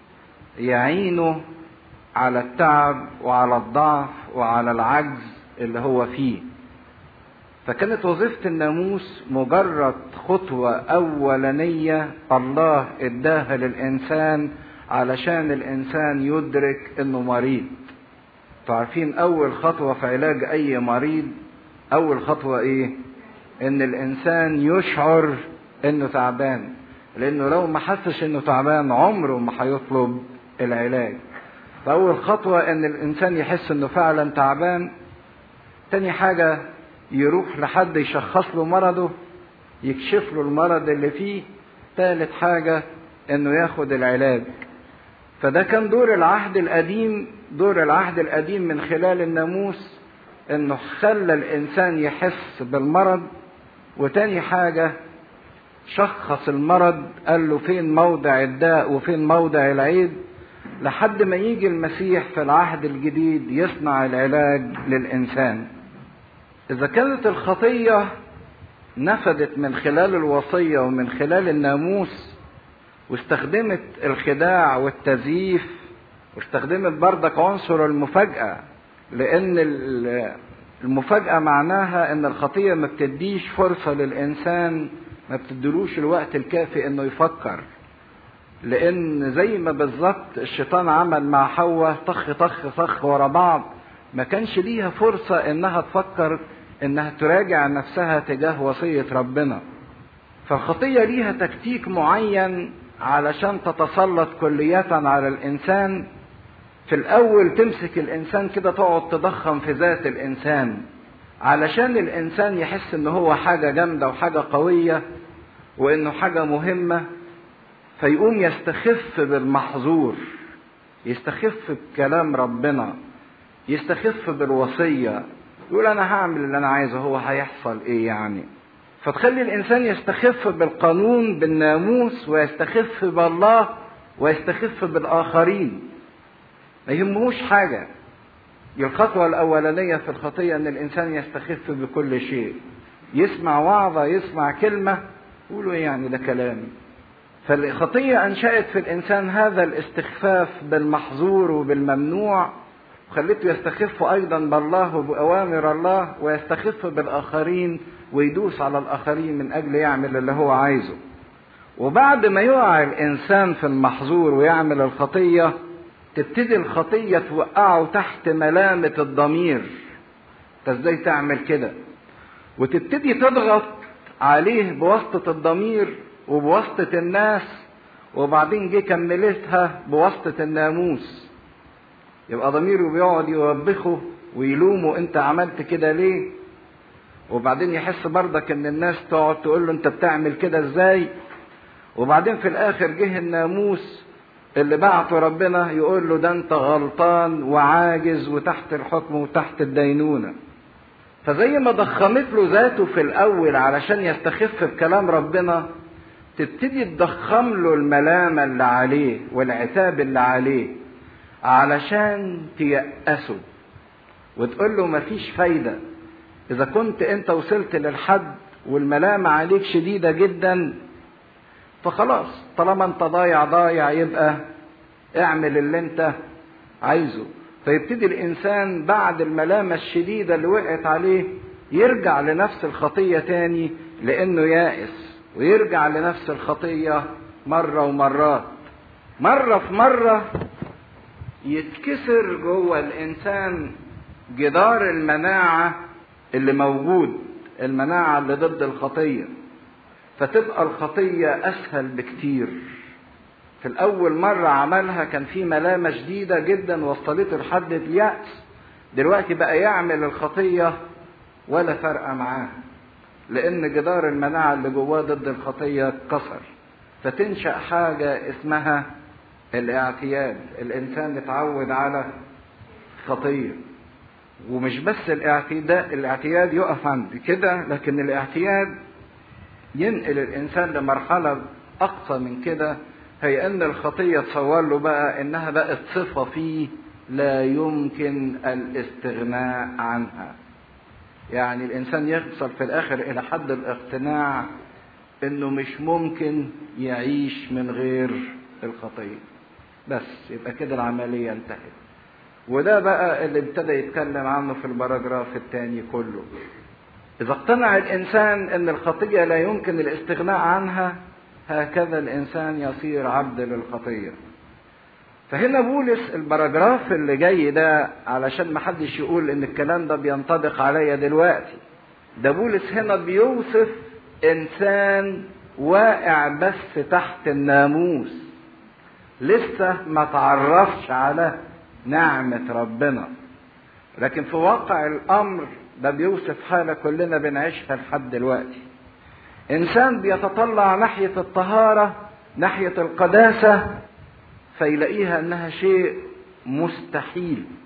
يعينه على التعب وعلى الضعف وعلى العجز اللي هو فيه فكانت وظيفة الناموس مجرد خطوة أولانية الله إداها للإنسان علشان الإنسان يدرك إنه مريض. تعرفين أول خطوة في علاج أي مريض أول خطوة إيه؟ ان الانسان يشعر انه تعبان لانه لو ما حسش انه تعبان عمره ما هيطلب العلاج فاول خطوه ان الانسان يحس انه فعلا تعبان تاني حاجه يروح لحد يشخص له مرضه يكشف له المرض اللي فيه تالت حاجه انه ياخد العلاج فده كان دور العهد القديم دور العهد القديم من خلال الناموس انه خلى الانسان يحس بالمرض وتاني حاجة شخص المرض قال له فين موضع الداء وفين موضع العيب لحد ما يجي المسيح في العهد الجديد يصنع العلاج للإنسان إذا كانت الخطية نفدت من خلال الوصية ومن خلال الناموس واستخدمت الخداع والتزييف واستخدمت بردك عنصر المفاجأة لأن المفاجأة معناها ان الخطية ما بتديش فرصة للانسان ما بتدلوش الوقت الكافي انه يفكر لان زي ما بالظبط الشيطان عمل مع حواء طخ طخ طخ ورا بعض ما كانش ليها فرصة انها تفكر انها تراجع نفسها تجاه وصية ربنا فالخطية ليها تكتيك معين علشان تتسلط كلية على الانسان في الاول تمسك الانسان كده تقعد تضخم في ذات الانسان علشان الانسان يحس ان هو حاجه جامده وحاجه قويه وانه حاجه مهمه فيقوم يستخف بالمحظور يستخف بكلام ربنا يستخف بالوصيه يقول انا هعمل اللي انا عايزه هو هيحصل ايه يعني فتخلي الانسان يستخف بالقانون بالناموس ويستخف بالله ويستخف بالاخرين ما يهمهوش حاجة دي الخطوة الأولانية في الخطية أن الإنسان يستخف بكل شيء يسمع وعظة يسمع كلمة يقولوا إيه يعني ده كلام فالخطية أنشأت في الإنسان هذا الاستخفاف بالمحظور وبالممنوع وخلته يستخف أيضا بالله وبأوامر الله ويستخف بالآخرين ويدوس على الآخرين من أجل يعمل اللي هو عايزه وبعد ما يقع الإنسان في المحظور ويعمل الخطية تبتدي الخطية توقعه تحت ملامة الضمير انت ازاي تعمل كده وتبتدي تضغط عليه بواسطة الضمير وبواسطة الناس وبعدين جه كملتها بواسطة الناموس يبقى ضميره بيقعد يوبخه ويلومه انت عملت كده ليه وبعدين يحس برضك ان الناس تقعد تقول له انت بتعمل كده ازاي وبعدين في الاخر جه الناموس اللي بعته ربنا يقول له ده انت غلطان وعاجز وتحت الحكم وتحت الدينونه فزي ما ضخمت له ذاته في الاول علشان يستخف بكلام ربنا تبتدي تضخم له الملامه اللي عليه والعتاب اللي عليه علشان تيأسه وتقول له مفيش فايده اذا كنت انت وصلت للحد والملامة عليك شديدة جدا فخلاص طالما انت ضايع ضايع يبقى اعمل اللي انت عايزه فيبتدي الانسان بعد الملامة الشديدة اللي وقعت عليه يرجع لنفس الخطية تاني لانه يائس ويرجع لنفس الخطية مرة ومرات مرة في مرة يتكسر جوه الانسان جدار المناعة اللي موجود المناعة اللي ضد الخطية فتبقى الخطية اسهل بكتير في الاول مرة عملها كان في ملامة شديدة جدا وصلته لحد اليأس دلوقتي بقى يعمل الخطية ولا فرق معاه لان جدار المناعة اللي جواه ضد الخطية اتكسر فتنشأ حاجة اسمها الاعتياد الانسان اتعود على خطية ومش بس الاعتياد الاعتياد يقف عند كده لكن الاعتياد ينقل الانسان لمرحلة اقصى من كده هي ان الخطية تصور له بقى انها بقت صفة فيه لا يمكن الاستغناء عنها يعني الانسان يصل في الاخر الى حد الاقتناع انه مش ممكن يعيش من غير الخطيه بس يبقى كده العمليه انتهت وده بقى اللي ابتدى يتكلم عنه في الباراجراف الثاني كله اذا اقتنع الانسان ان الخطيه لا يمكن الاستغناء عنها هكذا الانسان يصير عبد للخطيه فهنا بولس الباراجراف اللي جاي ده علشان ما حدش يقول ان الكلام ده بينطبق عليا دلوقتي ده بولس هنا بيوصف انسان واقع بس تحت الناموس لسه ما تعرفش على نعمة ربنا لكن في واقع الامر ده بيوصف حالة كلنا بنعيشها لحد دلوقتي انسان بيتطلع ناحية الطهارة ناحية القداسة فيلاقيها انها شيء مستحيل